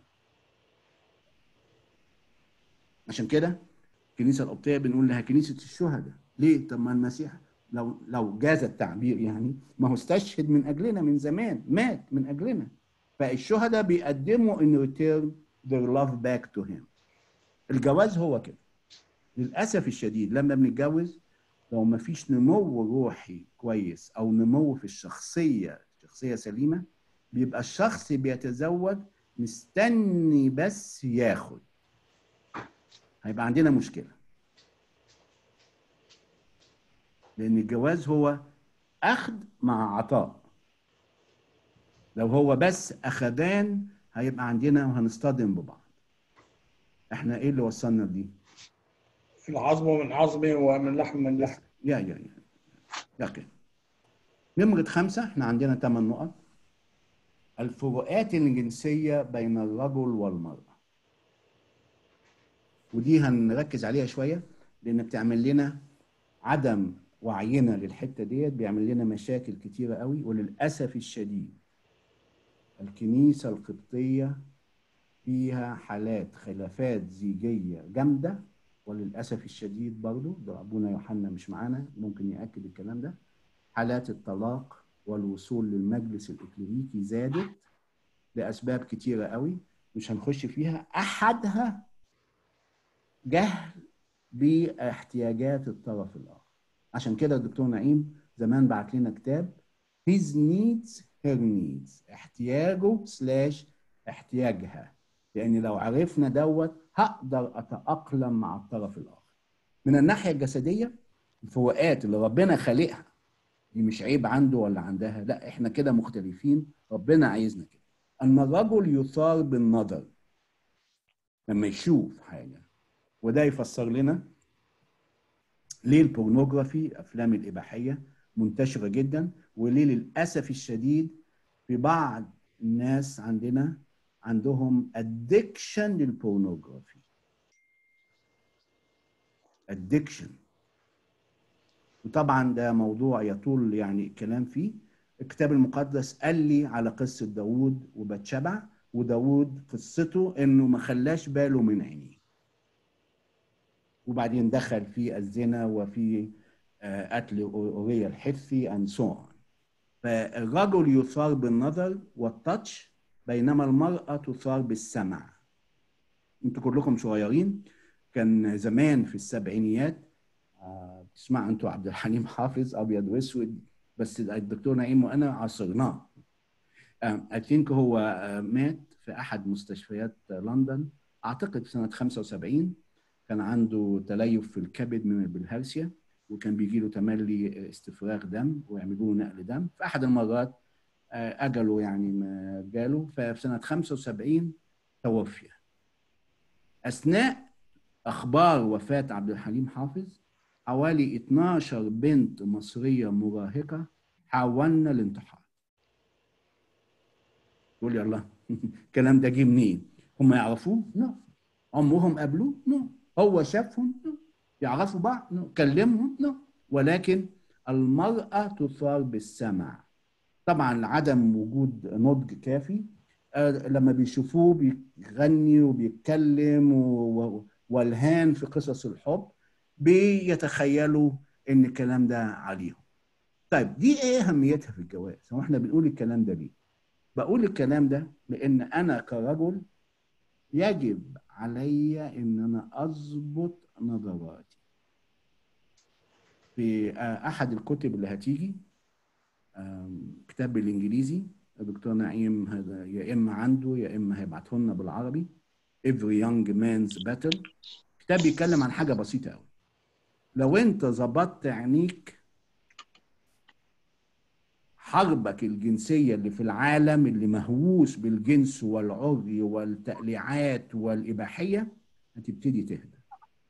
عشان كده الكنيسة القبطية بنقول لها كنيسة الشهداء ليه؟ طب ما المسيح لو لو جاز التعبير يعني ما هو استشهد من أجلنا من زمان مات من أجلنا فالشهداء بيقدموا in return their love back to him الجواز هو كده للاسف الشديد لما بنتجوز لو ما فيش نمو روحي كويس او نمو في الشخصيه شخصيه سليمه بيبقى الشخص بيتزوج مستني بس ياخد هيبقى عندنا مشكله لان الجواز هو اخذ مع عطاء لو هو بس اخدان هيبقى عندنا وهنصطدم ببعض احنا ايه اللي وصلنا لدي العظم من عظمي ومن لحم من لحم يا يا يا اوكي نمرة خمسة احنا عندنا ثمان نقط الفروقات الجنسية بين الرجل والمرأة ودي هنركز عليها شوية لأن بتعمل لنا عدم وعينا للحتة ديت بيعمل لنا مشاكل كتيرة قوي وللأسف الشديد الكنيسة القبطية فيها حالات خلافات زيجية جامدة وللأسف الشديد برضو ده أبونا يوحنا مش معانا ممكن يأكد الكلام ده حالات الطلاق والوصول للمجلس الإكليريكي زادت لأسباب كتيرة قوي مش هنخش فيها أحدها جهل باحتياجات الطرف الآخر عشان كده الدكتور نعيم زمان بعت لنا كتاب his needs her needs احتياجه سلاش احتياجها لان لو عرفنا دوت هقدر اتاقلم مع الطرف الاخر من الناحيه الجسديه الفروقات اللي ربنا خالقها دي مش عيب عنده ولا عندها لا احنا كده مختلفين ربنا عايزنا كده ان الرجل يثار بالنظر لما يشوف حاجه وده يفسر لنا ليه البورنوجرافي افلام الاباحيه منتشره جدا وليه للاسف الشديد في بعض الناس عندنا عندهم ادكشن للبورنوجرافي ادكشن وطبعا ده موضوع يطول يعني الكلام فيه الكتاب المقدس قال لي على قصة داوود وبتشبع وداوود قصته انه ما خلاش باله من عينيه وبعدين دخل في الزنا وفي آه، قتل اوريا الحثي and so on فالرجل يثار بالنظر والتاتش بينما المرأة تثار بالسمع انتوا كلكم صغيرين كان زمان في السبعينيات آه، تسمع انتوا عبد الحليم حافظ ابيض واسود بس الدكتور نعيم وانا عاصرناه اي ثينك هو آه، مات في احد مستشفيات لندن اعتقد في سنه 75 كان عنده تليف في الكبد من البلهارسيا وكان بيجي له تملي استفراغ دم ويعملوا له نقل دم في احد المرات آه، اجله يعني ما جاله ففي سنه 75 توفي اثناء اخبار وفاه عبد الحليم حافظ حوالي 12 بنت مصريه مراهقه حاولنا الانتحار تقول يا الله الكلام ده جه منين؟ هم يعرفوه؟ لا عمرهم قابلوه؟ لا هو شافهم؟ لا يعرفوا بعض؟ لا كلمهم؟ لا ولكن المرأة تثار بالسمع طبعا عدم وجود نضج كافي آه، لما بيشوفوه بيغني وبيتكلم و- و- والهان في قصص الحب بيتخيلوا ان الكلام ده عليهم طيب دي ايه اهميتها في الجواز هو احنا بنقول الكلام ده ليه بقول الكلام ده لان انا كرجل يجب علي ان انا اضبط نظراتي في آه، احد الكتب اللي هتيجي آم، كتاب بالانجليزي الدكتور نعيم هذا يا اما عنده يا اما هيبعته لنا بالعربي Every Young Man's Battle كتاب بيتكلم عن حاجه بسيطه قوي لو انت ظبطت عينيك حربك الجنسيه اللي في العالم اللي مهووس بالجنس والعري والتقليعات والاباحيه هتبتدي تهدى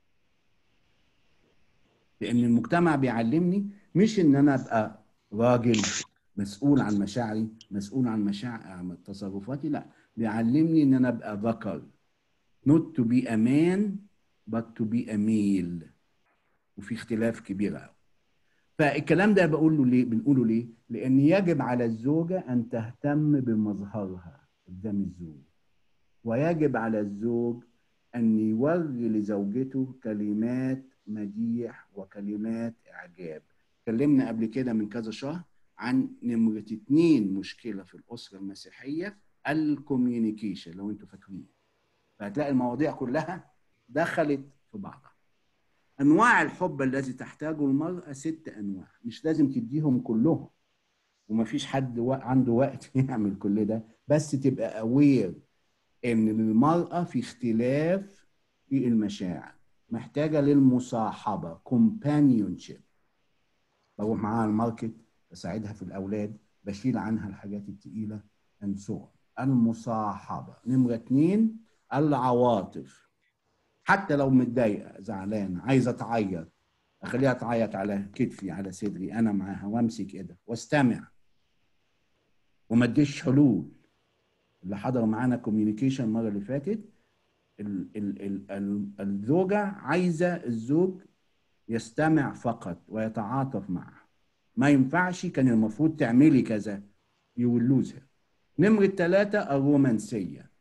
لان المجتمع بيعلمني مش ان انا ابقى راجل مسؤول عن مشاعري مسؤول عن مشاعر عن تصرفاتي لا بيعلمني ان انا ابقى ذكر not to be a man but to be a male وفي اختلاف كبير قوي فالكلام ده بقول له ليه بنقوله ليه لان يجب على الزوجه ان تهتم بمظهرها قدام الزوج ويجب على الزوج ان يوري لزوجته كلمات مديح وكلمات اعجاب اتكلمنا قبل كده من كذا شهر عن نمرة اتنين مشكلة في الأسرة المسيحية الكوميونيكيشن لو انتوا فاكرين فهتلاقي المواضيع كلها دخلت في بعضها أنواع الحب الذي تحتاجه المرأة ست أنواع مش لازم تديهم كلهم ومفيش حد و- عنده وقت يعمل كل ده بس تبقى أوير إن المرأة في اختلاف في المشاعر محتاجة للمصاحبة companionship بروح معاها الماركت بساعدها في الأولاد بشيل عنها الحاجات التقيلة and so on. المصاحبة نمرة اتنين العواطف حتى لو متضايقة زعلانة عايزة تعيط أخليها تعيط على كتفي على صدري أنا معاها وأمسك إيدها واستمع وما اديش حلول اللي حضر معانا كوميونيكيشن المرة اللي فاتت ال ال ال ال الزوجة عايزة الزوج يستمع فقط ويتعاطف معها ما ينفعش كان المفروض تعملي كذا you will lose her نمرة ثلاثة الرومانسية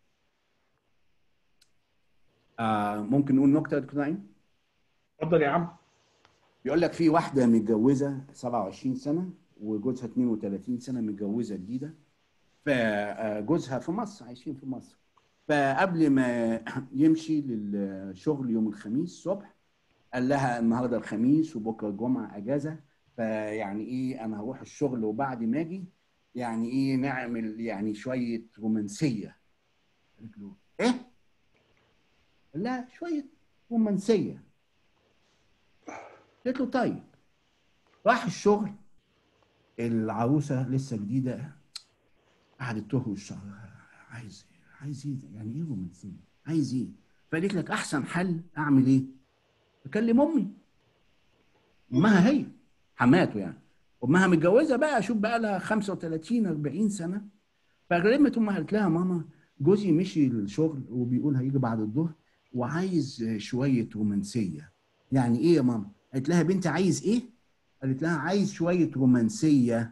آه ممكن نقول نكتة يا دكتور نعيم؟ اتفضل يا عم بيقول لك في واحدة متجوزة 27 سنة وجوزها 32 سنة متجوزة جديدة فجوزها في مصر عايشين في مصر فقبل ما يمشي للشغل يوم الخميس الصبح قال لها النهارده الخميس وبكره الجمعه اجازه فيعني ايه انا هروح الشغل وبعد ما اجي يعني ايه نعمل يعني شويه رومانسيه قالت له ايه؟ قال لها شويه رومانسيه قالت له طيب راح الشغل العروسه لسه جديده قعدت تهرش شعرها عايز عايز ايه ده؟ يعني ايه رومانسيه؟ عايز ايه؟ فقالت لك احسن حل اعمل ايه؟ اكلم امي امها هي حماته يعني امها متجوزه بقى شوف بقى لها 35 40 سنه فكلمت امها قالت لها ماما جوزي مشي للشغل وبيقول هيجي بعد الظهر وعايز شويه رومانسيه يعني ايه يا ماما؟ قالت لها بنتي عايز ايه؟ قالت لها عايز شويه رومانسيه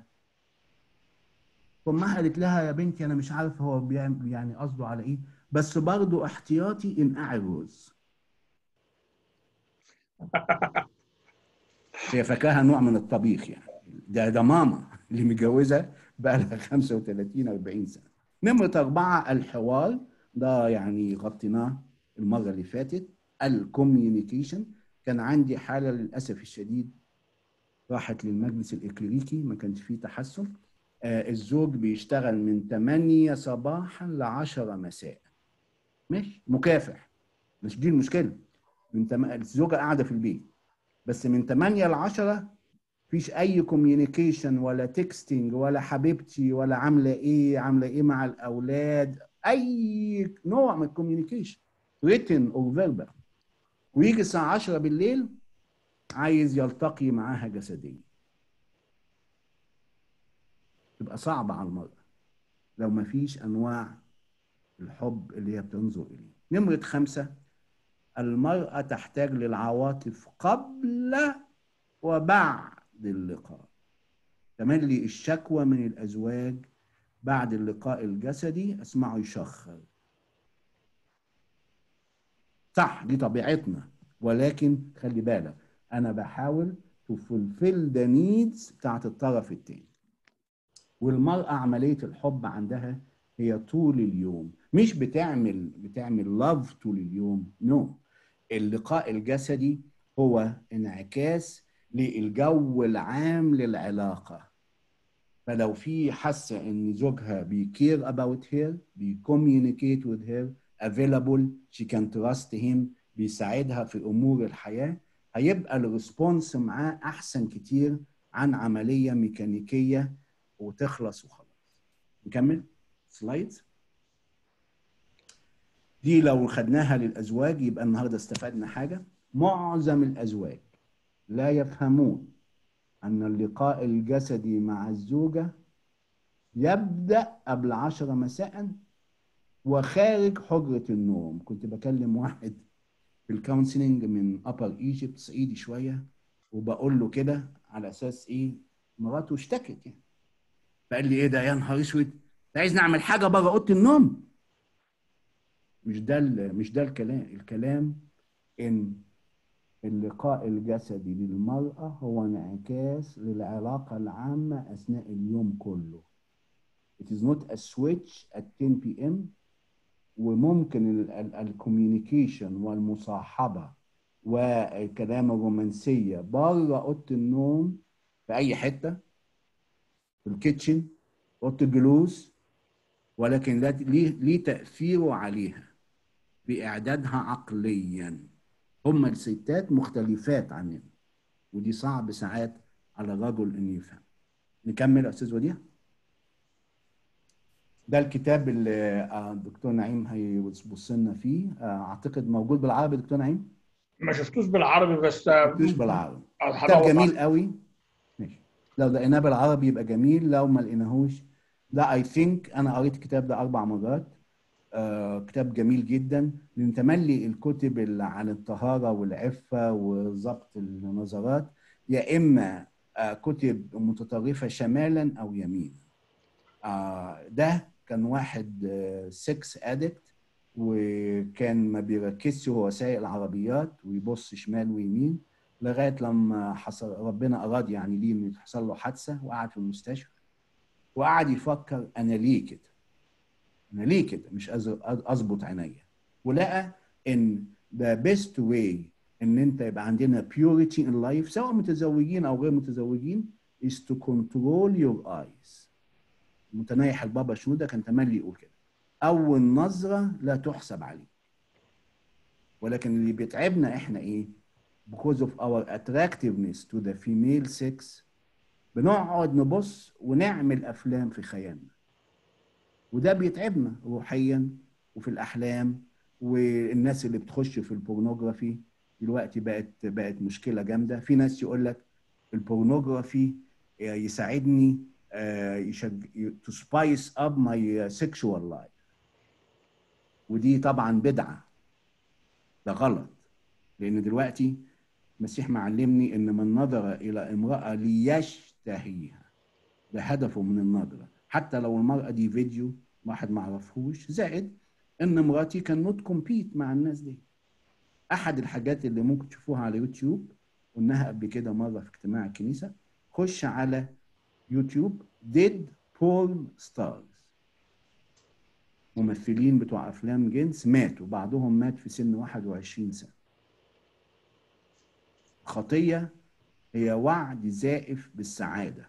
فامها قالت لها يا بنتي انا مش عارف هو بيعمل يعني قصده على ايه بس برضه احتياطي ان اعرز هي فاكراها نوع من الطبيخ يعني ده ده ماما اللي متجوزه بقى لها 35 40 سنه نمره اربعه الحوار ده يعني غطيناه المره اللي فاتت الكوميونيكيشن كان عندي حاله للاسف الشديد راحت للمجلس الاكليريكي ما كانش فيه تحسن آه الزوج بيشتغل من 8 صباحا ل 10 مساء ماشي مكافح مش دي المشكله من تم... الزوجه قاعده في البيت بس من 8 ل 10 مفيش اي كوميونيكيشن ولا تكستنج ولا حبيبتي ولا عامله ايه عامله ايه مع الاولاد اي نوع من الكوميونيكيشن written او verbal ويجي الساعه 10 بالليل عايز يلتقي معاها جسديا تبقى صعبة على المرأة لو ما فيش أنواع الحب اللي هي بتنظر إليه نمرة خمسة المرأة تحتاج للعواطف قبل وبعد اللقاء تملي الشكوى من الأزواج بعد اللقاء الجسدي أسمعه يشخر صح دي طبيعتنا ولكن خلي بالك انا بحاول تفلفل ذا نيدز بتاعت الطرف التاني والمرأة عملية الحب عندها هي طول اليوم مش بتعمل بتعمل لاف طول اليوم نو no. اللقاء الجسدي هو انعكاس للجو العام للعلاقة فلو في حاسة ان زوجها بيكير about her بيكوميونيكيت with her available she can trust him بيساعدها في امور الحياه هيبقى الريسبونس معاه احسن كتير عن عمليه ميكانيكيه وتخلص وخلاص نكمل سلايدز دي لو خدناها للازواج يبقى النهارده استفدنا حاجه معظم الازواج لا يفهمون ان اللقاء الجسدي مع الزوجه يبدا قبل عشرة مساء وخارج حجره النوم كنت بكلم واحد في الكونسلنج من ابر ايجيبت صعيدي شويه وبقول له كده على اساس ايه مراته اشتكت يعني فقال لي ايه ده يا نهار اسود انت عايز نعمل حاجه بره اوضه النوم مش ده مش ده الكلام الكلام ان اللقاء الجسدي للمرأة هو انعكاس للعلاقة العامة أثناء اليوم كله. It is not a switch at 10 p.m. وممكن الكوميونيكيشن والمصاحبه والكلام الرومانسيه بره اوضه النوم في اي حته في الكيتشن اوضه الجلوس ولكن ليه ليه تاثيره عليها باعدادها عقليا هم الستات مختلفات عننا ودي صعب ساعات على الرجل انه يفهم نكمل يا استاذ وديع ده الكتاب اللي الدكتور نعيم هيبص لنا فيه اعتقد موجود بالعربي دكتور نعيم ما شفتوش بالعربي بس مش بالعربي كتاب جميل قوي ماشي لو لقيناه بالعربي يبقى جميل لو ما لقيناهوش ده اي ثينك انا قريت الكتاب ده اربع مرات آه كتاب جميل جدا لان تملي الكتب اللي عن الطهاره والعفه وضبط النظرات يا اما آه كتب متطرفه شمالا او يمينا آه ده كان واحد سكس ادكت وكان ما بيركزش هو سايق العربيات ويبص شمال ويمين لغايه لما حصل ربنا اراد يعني ليه انه يحصل له حادثه وقعد في المستشفى وقعد يفكر انا ليه كده؟ انا ليه كده؟ مش اظبط عينيا ولقى ان ذا بيست واي ان انت يبقى عندنا بيوريتي ان لايف سواء متزوجين او غير متزوجين is to control your eyes متنايح البابا شنودة كان تملي يقول كده أول نظرة لا تحسب عليك ولكن اللي بيتعبنا إحنا إيه؟ because of our attractiveness to the female sex بنقعد نبص ونعمل أفلام في خيالنا وده بيتعبنا روحيا وفي الأحلام والناس اللي بتخش في البورنوجرافي دلوقتي بقت بقت مشكلة جامدة في ناس يقول لك البورنوجرافي يساعدني يشج... to spice up my sexual life ودي طبعا بدعة ده غلط لأن دلوقتي المسيح معلمني إن من نظر إلى امرأة ليشتهيها ده هدفه من النظرة حتى لو المرأة دي فيديو واحد ما عرفهوش زائد إن مراتي كان نوت كومبيت مع الناس دي احد الحاجات اللي ممكن تشوفوها على يوتيوب قلناها قبل كده مره في اجتماع الكنيسه خش على يوتيوب ديد بورن ستارز ممثلين بتوع افلام جنس ماتوا بعضهم مات في سن 21 سنه خطيه هي وعد زائف بالسعاده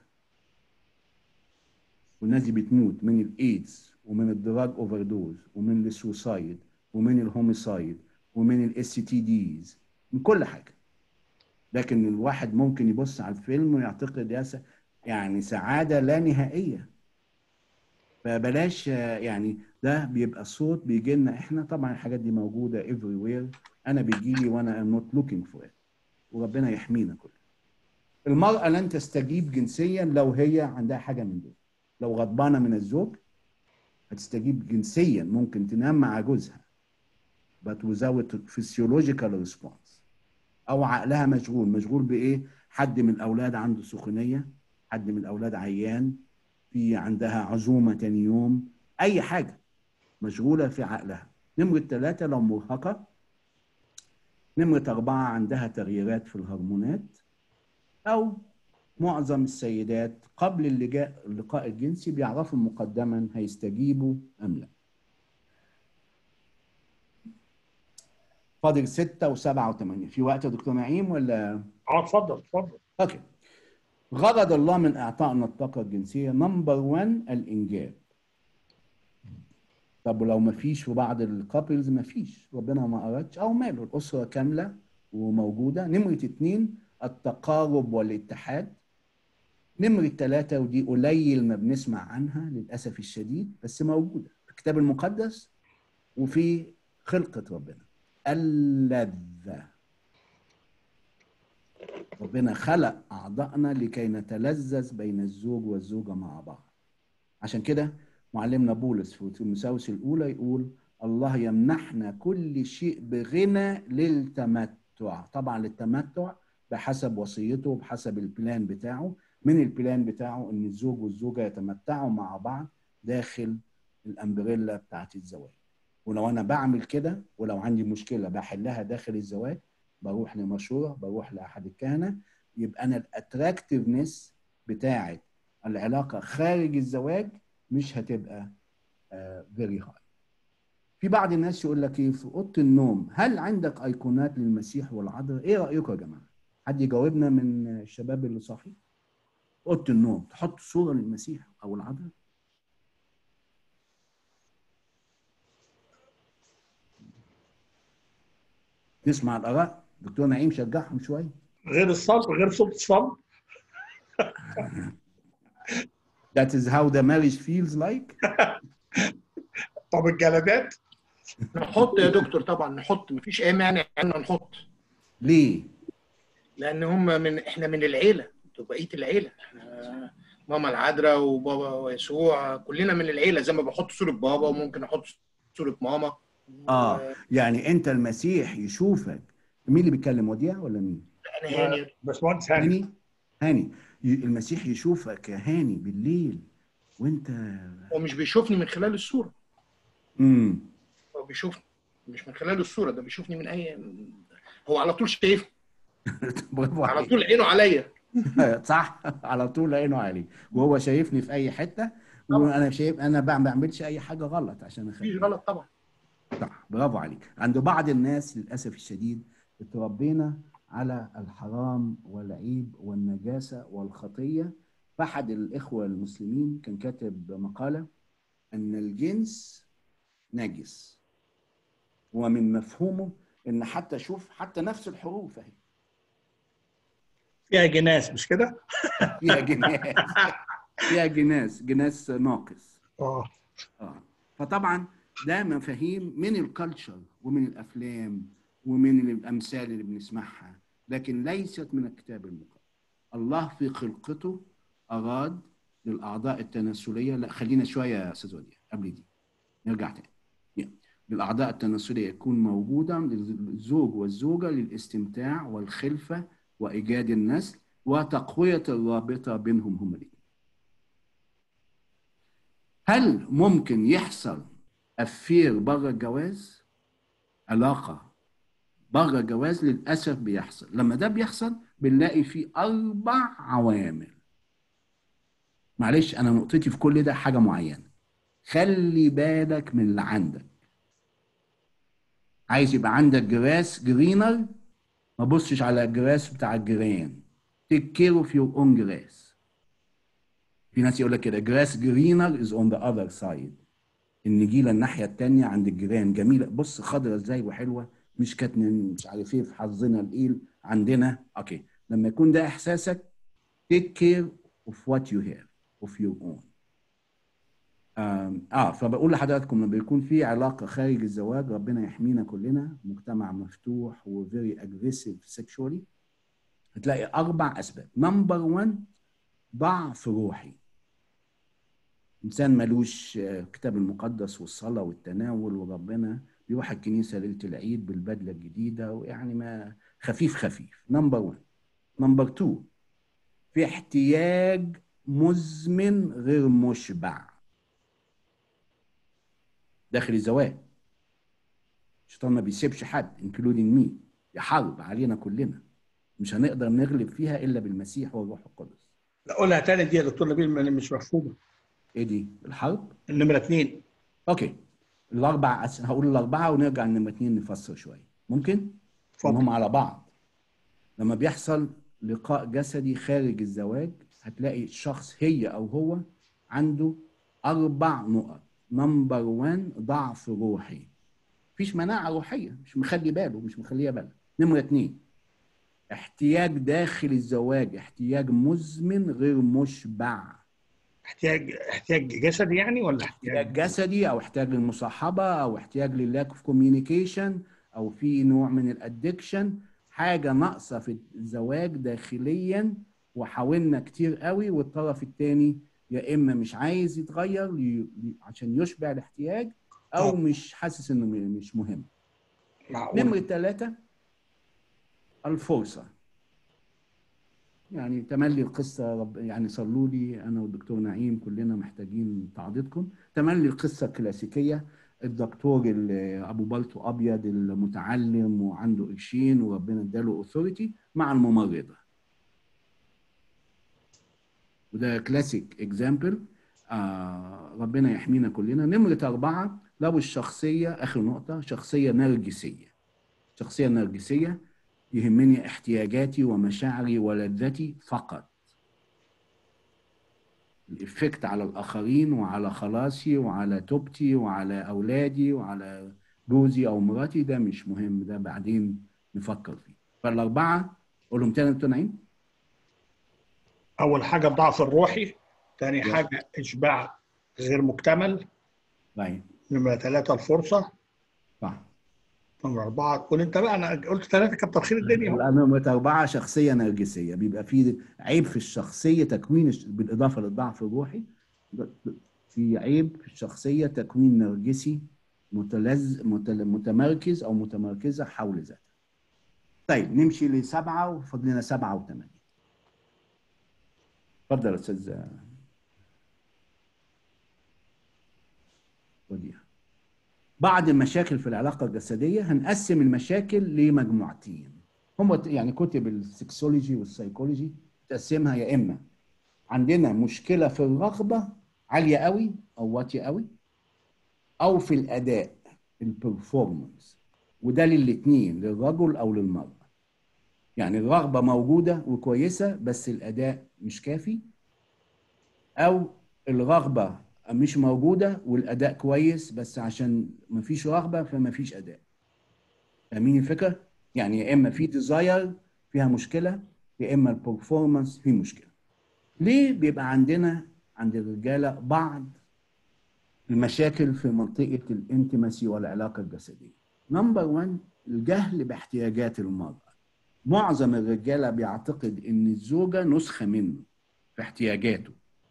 والناس دي بتموت من الايدز ومن الدراج اوفر دوز ومن السوسايد ومن الهوميسايد ومن الاس تي ديز من كل حاجه لكن الواحد ممكن يبص على الفيلم ويعتقد يا س- يعني سعاده لا نهائيه فبلاش آه، يعني ده بيبقى صوت بيجي لنا احنا طبعا الحاجات دي موجوده everywhere انا بيجي لي وانا I'm not looking for it وربنا يحمينا كلنا المرأة لن تستجيب جنسيا لو هي عندها حاجة من دول لو غضبانة من الزوج هتستجيب جنسيا ممكن تنام مع جوزها but without physiological response أو عقلها مشغول مشغول بإيه؟ حد من الأولاد عنده سخونية حد من الأولاد عيان في عندها عزومة تاني يوم أي حاجة مشغولة في عقلها نمرة ثلاثة لو مرهقة نمرة أربعة عندها تغييرات في الهرمونات أو معظم السيدات قبل اللجاء اللقاء الجنسي بيعرفوا مقدما هيستجيبوا أم لا فاضل ستة وسبعة وثمانية في وقت يا دكتور نعيم ولا اه اتفضل اتفضل اوكي غرض الله من اعطائنا الطاقه الجنسيه نمبر 1 الانجاب طب ولو ما فيش في بعض الكابلز ما فيش ربنا ما اردش او ماله الاسره كامله وموجوده نمره اثنين التقارب والاتحاد نمره ثلاثه ودي قليل ما بنسمع عنها للاسف الشديد بس موجوده في الكتاب المقدس وفي خلقه ربنا اللذه ربنا خلق أعضائنا لكي نتلذذ بين الزوج والزوجة مع بعض عشان كده معلمنا بولس في تيموثاوس الأولى يقول الله يمنحنا كل شيء بغنى للتمتع طبعا للتمتع بحسب وصيته وبحسب البلان بتاعه من البلان بتاعه ان الزوج والزوجه يتمتعوا مع بعض داخل الامبريلا بتاعت الزواج ولو انا بعمل كده ولو عندي مشكله بحلها داخل الزواج بروح لمشوره بروح لاحد الكهنه يبقى انا الاتراكتفنس بتاعه العلاقه خارج الزواج مش هتبقى فيري هاي في بعض الناس يقول لك ايه في اوضه النوم هل عندك ايقونات للمسيح والعذراء ايه رايكم يا جماعه حد يجاوبنا من الشباب اللي صاحي اوضه النوم تحط صوره للمسيح او العذراء نسمع الاراء دكتور نعيم شجعهم شويه غير الصمت غير صوت الصمت That is how the marriage feels like طب الجلدات نحط يا دكتور طبعا نحط مفيش اي مانع ان نحط ليه؟ لان هم من احنا من العيله انتوا بقيه العيله احنا ماما العذراء وبابا يسوع كلنا من العيله زي ما بحط صوره بابا وممكن احط صوره ماما اه يعني انت المسيح يشوفك مين اللي بيتكلم وديع ولا مين؟ انا هاني باشمهندس هاني هاني هاني ي- المسيح يشوفك يا هاني بالليل وانت هو مش بيشوفني من خلال الصوره امم هو بيشوفني مش من خلال الصوره ده بيشوفني من اي هو على طول شايفني برافو على عليك طول عينه عليا صح على طول عينه عليه وهو شايفني في اي حته وانا شايف انا ما بعملش اي حاجه غلط عشان مفيش اخليه غلط طبعا صح برافو عليك عند بعض الناس للاسف الشديد اتربينا على الحرام والعيب والنجاسه والخطيه فاحد الاخوه المسلمين كان كاتب مقاله ان الجنس نجس ومن مفهومه ان حتى شوف حتى نفس الحروف اهي فيها جناس مش كده؟ فيها جناس فيها جناس جناس ناقص اه اه فطبعا ده مفاهيم من الكالتشر ومن الافلام ومن الامثال اللي بنسمعها لكن ليست من الكتاب المقدس الله في خلقته اراد للاعضاء التناسليه لا خلينا شويه يا استاذ وديع قبل دي نرجع تاني يعني للاعضاء التناسليه يكون موجودا للزوج والزوجه للاستمتاع والخلفه وايجاد النسل وتقويه الرابطه بينهم هما الاثنين هل ممكن يحصل افير بره الجواز علاقه بره الجواز للاسف بيحصل لما ده بيحصل بنلاقي فيه اربع عوامل معلش انا نقطتي في كل ده حاجه معينه خلي بالك من اللي عندك عايز يبقى عندك جراس جرينر ما بصش على الجراس بتاع الجيران تيك كير اوف يور اون جراس في ناس يقول لك كده جراس جرينر از اون ذا اذر سايد النجيله الناحيه الثانيه عند الجيران جميله بص خضرة ازاي وحلوه مش كانت مش عارف ايه في حظنا الايل عندنا اوكي لما يكون ده احساسك تيك كير اوف وات يو هاف اوف يور اون اه فبقول لحضراتكم لما بيكون في علاقه خارج الزواج ربنا يحمينا كلنا مجتمع مفتوح وفيري اجريسيف سيكشوالي هتلاقي اربع اسباب نمبر 1 ضعف روحي انسان ملوش آه، الكتاب المقدس والصلاه والتناول وربنا بيروح الكنيسه ليله العيد بالبدله الجديده ويعني ما خفيف خفيف نمبر 1 نمبر 2 في احتياج مزمن غير مشبع داخل الزواج الشيطان ما بيسيبش حد انكلودينج مي دي حرب علينا كلنا مش هنقدر نغلب فيها الا بالمسيح والروح القدس لا قولها تاني دي يا دكتور نبيل ما- مش مفهومه ايه دي الحرب النمره اثنين اوكي الاربع أس- هقول الاربعه ونرجع لنمره اتنين نفسر شويه ممكن اتفضل. هم على بعض لما بيحصل لقاء جسدي خارج الزواج هتلاقي الشخص هي او هو عنده اربع نقط نمبر 1 ضعف روحي مفيش مناعه روحيه مش مخلي باله مش مخليه بالها نمره اتنين احتياج داخل الزواج احتياج مزمن غير مشبع احتياج احتياج جسدي يعني ولا احتياج احتياج جسدي او احتياج للمصاحبه او احتياج للاك اوف كوميونيكيشن او في نوع من الادكشن حاجه ناقصه في الزواج داخليا وحاولنا كتير قوي والطرف الثاني يا اما مش عايز يتغير لي- لي- عشان يشبع الاحتياج او آه. مش حاسس انه م- مش مهم معقول نمرة ثلاثة الفرصة يعني تملي القصة رب يعني صلوا لي أنا والدكتور نعيم كلنا محتاجين تعضيدكم تملي القصة الكلاسيكية الدكتور اللي أبو بلطو أبيض المتعلم وعنده قرشين وربنا اداله أوثوريتي مع الممرضة وده كلاسيك اكزامبل آه ربنا يحمينا كلنا نمرة أربعة لو الشخصية آخر نقطة شخصية نرجسية شخصية نرجسية يهمني احتياجاتي ومشاعري ولذتي فقط الإفكت على الآخرين وعلى خلاصي وعلى توبتي وعلى أولادي وعلى جوزي أو مراتي ده مش مهم ده بعدين نفكر فيه فالأربعة قولهم تاني يا دكتور نعيم اول حاجه الضعف الروحي ثاني Yes. حاجه اشباع غير مكتمل طيب نمره ثلاثه الفرصه صح نمره اربعه قول انت بقى انا قلت ثلاثه كتر خير الدنيا اهو. نمرة أربعة شخصية نرجسية بيبقى في عيب في الشخصية تكوين الش- بالإضافة للضعف الروحي في عيب في الشخصية تكوين نرجسي متلز متل- متمركز أو متمركزة حول ذاتها. طيب نمشي لسبعة وفاضل لنا سبعة وثمانية. اتفضل يا أستاذ وديع. بعض المشاكل في العلاقة الجسدية هنقسم المشاكل لمجموعتين هم ت- يعني كتب السكسولوجي والسيكولوجي تقسمها يا إما عندنا مشكلة في الرغبة عالية قوي أو واطية قوي أو في الأداء البرفورمانس وده للاتنين للرجل أو للمرأة يعني الرغبة موجودة وكويسة بس الأداء مش كافي أو الرغبة مش موجودة والأداء كويس بس عشان مفيش رغبة فمفيش أداء فاهمين الفكرة؟ يعني يا إما في ديزاير فيها مشكلة يا إما البرفورمانس فيه مشكلة ليه بيبقى عندنا عند الرجالة بعض المشاكل في منطقة الانتماسي والعلاقة الجسدية نمبر 1 الجهل باحتياجات المرأة معظم الرجالة بيعتقد إن الزوجة نسخة منه في احتياجاته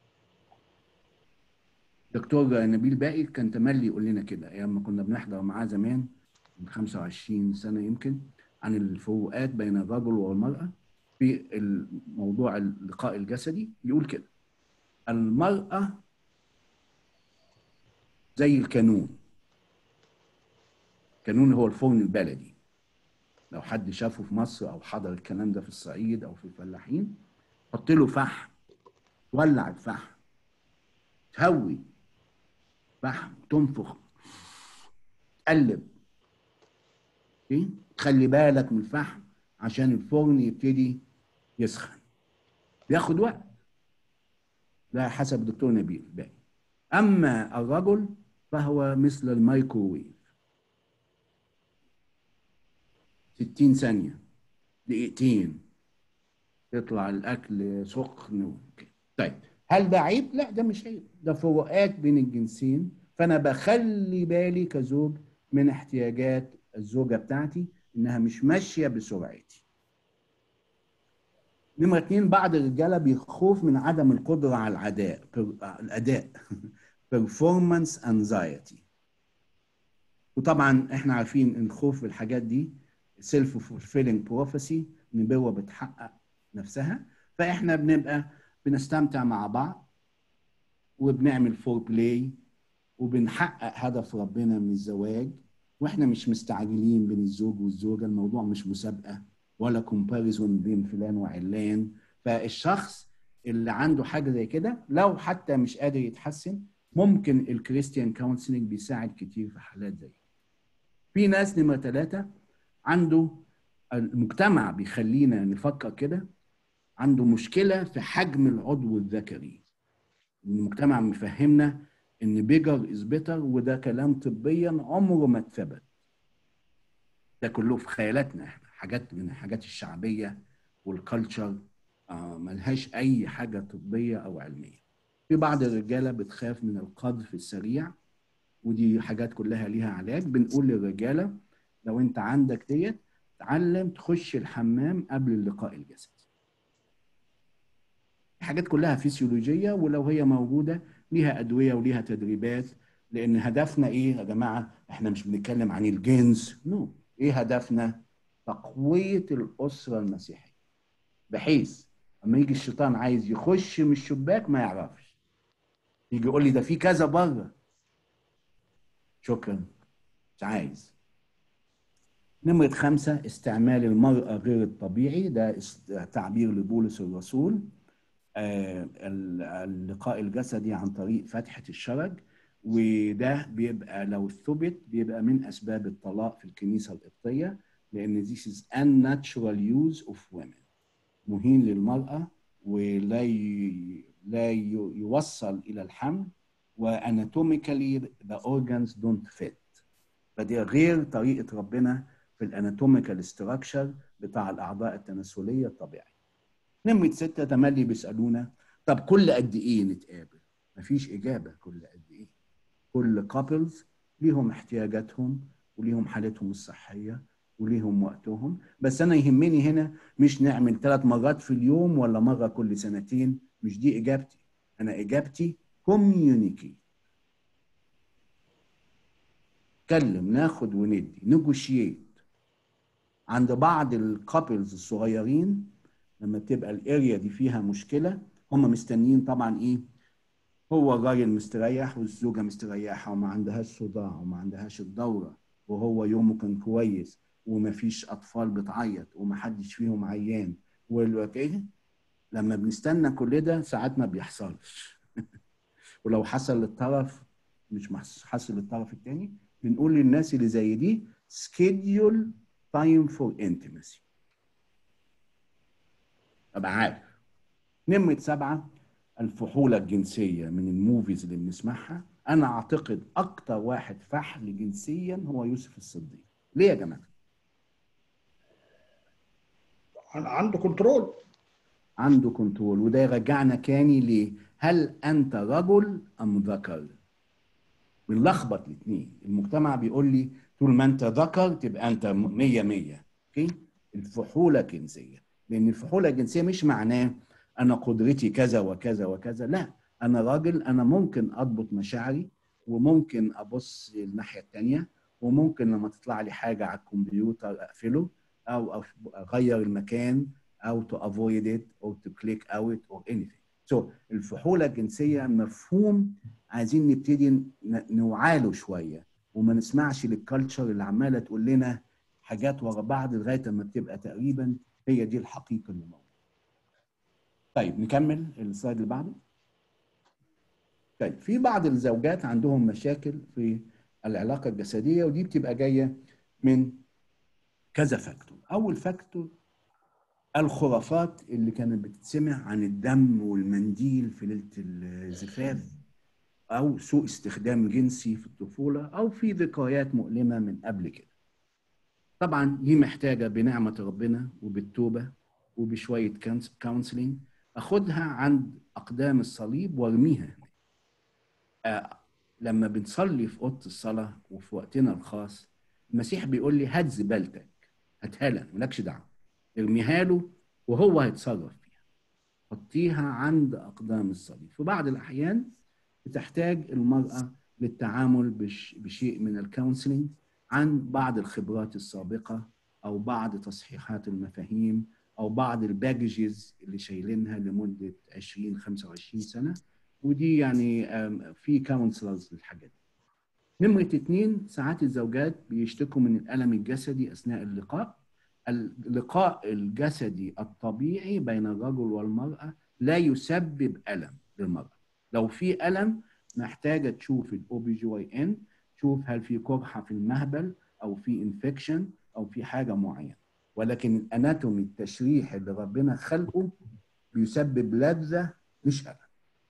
دكتور نبيل باقي كان تملي يقول لنا كده ايام ما كنا بنحضر معاه زمان من 25 سنه يمكن عن الفروقات بين الرجل والمراه في الموضوع اللقاء الجسدي يقول كده المراه زي الكانون الكانون هو الفرن البلدي لو حد شافه في مصر او حضر الكلام ده في الصعيد او في الفلاحين حط له فحم ولع الفحم تهوي فحم تنفخ تقلب اوكي تخلي بالك من الفحم عشان الفرن يبتدي يسخن بياخد وقت ده حسب الدكتور نبيل باقي اما الرجل فهو مثل الميكروويف 60 ثانية دقيقتين يطلع الأكل سخن وكده. طيب هل ده عيب؟ لا ده مش عيب ده فروقات بين الجنسين فأنا بخلي بالي كزوج من احتياجات الزوجة بتاعتي إنها مش ماشية بسرعتي نمرة اتنين بعض الرجالة بيخوف من عدم القدرة على الأداء الأداء performance anxiety وطبعا احنا عارفين ان الخوف بالحاجات دي سيلف فولفيلينج بروفيسي نبوه بتحقق نفسها فاحنا بنبقى بنستمتع مع بعض وبنعمل فور بلاي وبنحقق هدف ربنا من الزواج واحنا مش مستعجلين بين الزوج والزوجه الموضوع مش مسابقه ولا كومباريزون بين فلان وعلان فالشخص اللي عنده حاجه زي كده لو حتى مش قادر يتحسن ممكن الكريستيان كونسلنج بيساعد كتير في حالات زي في ناس نمرة ثلاثة عنده المجتمع بيخلينا نفكر كده عنده مشكلة في حجم العضو الذكري المجتمع مفهمنا ان بيجر از بيتر وده كلام طبيا عمره ما اتثبت ده كله في خيالاتنا احنا حاجات من الحاجات الشعبية والكالتشر آه ملهاش اي حاجة طبية او علمية في بعض الرجالة بتخاف من القذف السريع ودي حاجات كلها ليها علاج بنقول للرجالة لو انت عندك ديت تعلم تخش الحمام قبل اللقاء الجسدي حاجات كلها فسيولوجية ولو هي موجودة ليها أدوية وليها تدريبات لأن هدفنا إيه يا جماعة؟ إحنا مش بنتكلم عن الجنس نو no. إيه هدفنا؟ تقوية الأسرة المسيحية بحيث لما يجي الشيطان عايز يخش من الشباك ما يعرفش يجي يقول لي ده في كذا بره شكرا مش عايز نمرة خمسة استعمال المرأة غير الطبيعي ده تعبير لبولس الرسول آه اللقاء الجسدي عن طريق فتحة الشرج وده بيبقى لو ثبت بيبقى من أسباب الطلاق في الكنيسة القبطية لأن this is unnatural use of women مهين للمرأة ولا ي... لا ي... يوصل إلى الحمل واناتوميكالي the organs don't fit فدي غير طريقة ربنا في الاناتوميكال ستراكشر بتاع الأعضاء التناسلية الطبيعية نمرة ستة تملي بيسألونا طب كل قد إيه نتقابل؟ مفيش إجابة كل قد إيه كل كابلز ليهم احتياجاتهم وليهم حالتهم الصحية وليهم وقتهم بس أنا يهمني هنا مش نعمل ثلاث مرات في اليوم ولا مرة كل سنتين مش دي إجابتي أنا إجابتي كوميونيكيت نتكلم ناخد وندي نيجوشيت عند بعض الكابلز الصغيرين لما بتبقى الاريا دي فيها مشكله هم مستنيين طبعا ايه هو الراجل مستريح والزوجه مستريحه وما عندهاش صداع وما عندهاش الدوره وهو يومه كان كويس ومفيش اطفال بتعيط ومحدش فيهم عيان والوقت لما بنستنى كل ده ساعات ما بيحصلش ولو حصل للطرف مش حصل للطرف الثاني بنقول للناس اللي زي دي schedule time for intimacy ابقى عارف نمرة سبعة الفحولة الجنسية من الموفيز اللي بنسمعها أنا أعتقد أكتر واحد فحل جنسيا هو يوسف الصديق ليه يا جماعة؟ عنده كنترول عنده كنترول وده يرجعنا كاني ليه؟ هل أنت رجل أم ذكر؟ بنلخبط الاثنين المجتمع بيقول لي طول ما أنت ذكر تبقى أنت مية مية أوكي؟ الفحولة الجنسية لأن الفحولة الجنسية مش معناه أنا قدرتي كذا وكذا وكذا لا أنا راجل أنا ممكن أضبط مشاعري وممكن أبص الناحية التانية وممكن لما تطلع لي حاجة على الكمبيوتر أقفله أو أغير المكان أو to avoid it or to click out or anything. So الفحولة الجنسية مفهوم عايزين نبتدي نوعاله شوية وما نسمعش للكالتشر اللي عمالة تقول لنا حاجات ورا بعض لغايه ما بتبقى تقريبا هي دي الحقيقه اللي موجوده. طيب نكمل السلايد اللي بعده. طيب في بعض الزوجات عندهم مشاكل في العلاقه الجسديه ودي بتبقى جايه من كذا فاكتور. اول فاكتور الخرافات اللي كانت بتتسمع عن الدم والمنديل في ليله الزفاف او سوء استخدام جنسي في الطفوله او في ذكريات مؤلمه من قبل كده. طبعا دي محتاجه بنعمه ربنا وبالتوبه وبشويه كونسلنج اخدها عند اقدام الصليب وارميها هناك. آه لما بنصلي في اوضه الصلاه وفي وقتنا الخاص المسيح بيقول لي هات زبالتك هاتها لها مالكش دعوه ارميها له وهو هيتصرف فيها حطيها عند اقدام الصليب في بعض الاحيان بتحتاج المراه للتعامل بش بشيء من الكونسلنج عن بعض الخبرات السابقه او بعض تصحيحات المفاهيم او بعض الباججز اللي شايلينها لمده 20 25 سنه ودي يعني في كونسلرز للحاجات دي. نمرة اتنين ساعات الزوجات بيشتكوا من الألم الجسدي أثناء اللقاء اللقاء الجسدي الطبيعي بين الرجل والمرأة لا يسبب ألم للمرأة لو في ألم محتاجة تشوف الأو بي جي واي إن تشوف هل في قرحة في المهبل أو في انفكشن أو في حاجة معينة ولكن الأناتومي التشريح اللي ربنا خلقه بيسبب لذة مش ألم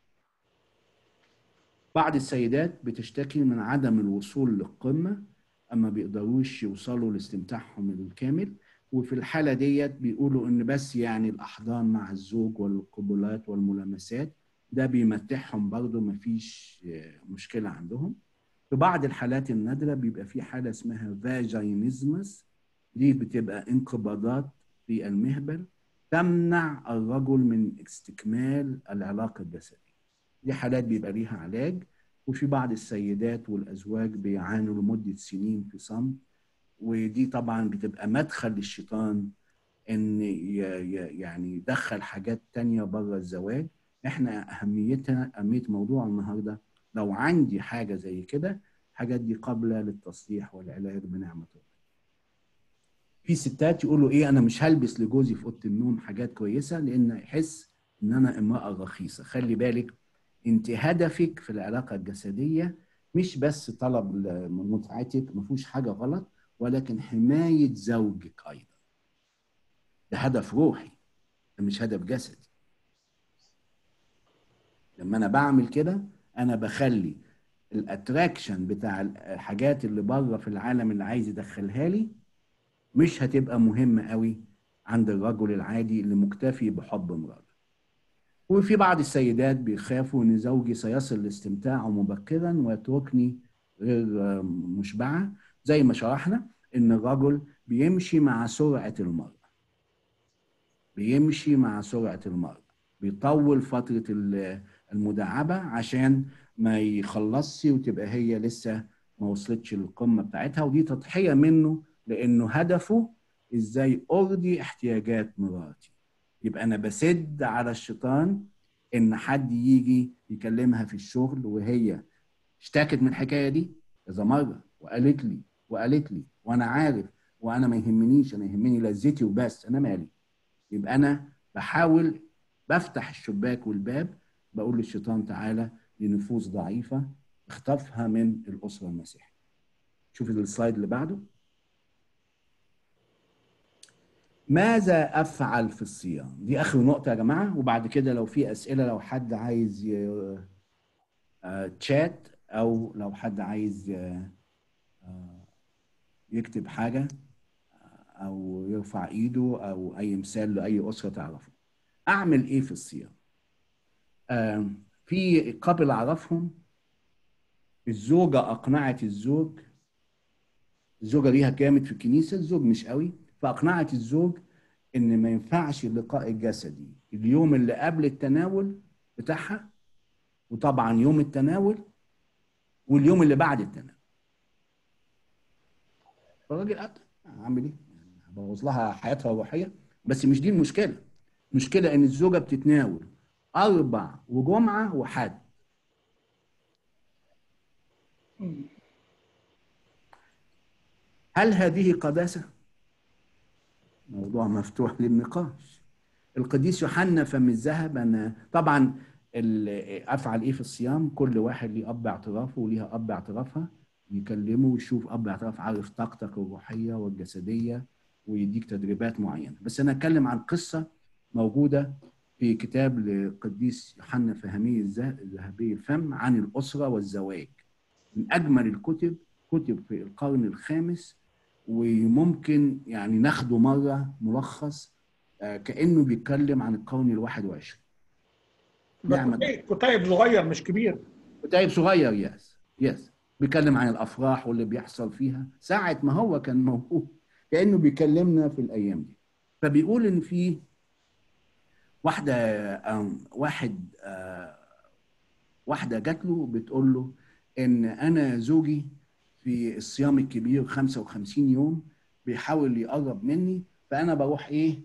بعض السيدات بتشتكي من عدم الوصول للقمة أما بيقدروش يوصلوا لاستمتاعهم الكامل وفي الحالة ديت بيقولوا إن بس يعني الأحضان مع الزوج والقبلات والملامسات ده بيمتعهم برضه مفيش مشكلة عندهم في بعض الحالات النادرة بيبقى في حالة اسمها فاجينيزمس دي بتبقى انقباضات في المهبل تمنع الرجل من استكمال العلاقة الجسدية دي حالات بيبقى ليها علاج وفي بعض السيدات والأزواج بيعانوا لمدة سنين في صمت ودي طبعا بتبقى مدخل للشيطان ان يعني يدخل حاجات تانية بره الزواج احنا اهميتها اهميه موضوع النهارده لو عندي حاجه زي كده الحاجات دي قابله للتصليح والعلاج بنعمه الله في ستات يقولوا ايه انا مش هلبس لجوزي في اوضه النوم حاجات كويسه لان يحس ان انا امراه رخيصه خلي بالك انت هدفك في العلاقه الجسديه مش بس طلب متعتك ما فيهوش حاجه غلط ولكن حمايه زوجك ايضا ده هدف روحي ده مش هدف جسدي لما انا بعمل كده انا بخلي الاتراكشن بتاع الحاجات اللي بره في العالم اللي عايز يدخلها لي مش هتبقى مهمه قوي عند الرجل العادي اللي مكتفي بحب مراته وفي بعض السيدات بيخافوا ان زوجي سيصل لاستمتاعه مبكرا ويتركني غير مشبعه زي ما شرحنا ان الرجل بيمشي مع سرعه المراه بيمشي مع سرعه المراه بيطول فتره المداعبه عشان ما يخلصش وتبقى هي لسه ما وصلتش للقمه بتاعتها ودي تضحيه منه لانه هدفه ازاي ارضي احتياجات مراتي يبقى انا بسد على الشيطان ان حد يجي يكلمها في الشغل وهي اشتكت من الحكايه دي كذا مره وقالت لي وقالت لي وانا عارف وانا ما يهمنيش انا يهمني لذتي وبس انا مالي يبقى انا بحاول بفتح الشباك والباب بقول للشيطان تعالى لنفوس ضعيفه اخطفها من الاسره المسيحيه شوف السلايد اللي بعده ماذا افعل في الصيام دي اخر نقطه يا جماعه وبعد كده لو في اسئله لو حد عايز تشات او لو حد عايز يكتب حاجه او يرفع ايده او اي مثال لاي اسره تعرفه اعمل ايه في الصيام في قبل اعرفهم الزوجه اقنعت الزوج الزوجه ليها جامد في الكنيسه الزوج مش قوي فاقنعت الزوج ان ما ينفعش اللقاء الجسدي اليوم اللي قبل التناول بتاعها وطبعا يوم التناول واليوم اللي بعد التناول الراجل قال اعمل ايه؟ هبوظ لها حياتها الروحيه بس مش دي المشكله المشكله ان الزوجه بتتناول اربع وجمعه وحد هل هذه قداسه؟ موضوع مفتوح للنقاش القديس يوحنا فم الذهب انا طبعا ال- افعل ايه في الصيام كل واحد ليه اب اعترافه وليها اب اعترافها يكلمه ويشوف اب اعتراف عارف طاقتك الروحيه والجسديه ويديك تدريبات معينه بس انا اتكلم عن قصه موجوده في كتاب للقديس يوحنا فهمي الذه- الذهبي الفم عن الاسره والزواج من اجمل الكتب كتب في القرن الخامس وممكن يعني ناخده مره ملخص آه، كانه بيتكلم عن القرن الواحد وعشرين نعم. كتيب- كتيب صغير مش كبير كتيب صغير يس يس بيتكلم عن الافراح واللي بيحصل فيها ساعه ما هو كان موجود كانه بيكلمنا في الايام دي فبيقول ان في واحده آم، واحد آه، واحده جات له بتقول له ان انا زوجي في الصيام الكبير 55 يوم بيحاول يقرب مني فانا بروح ايه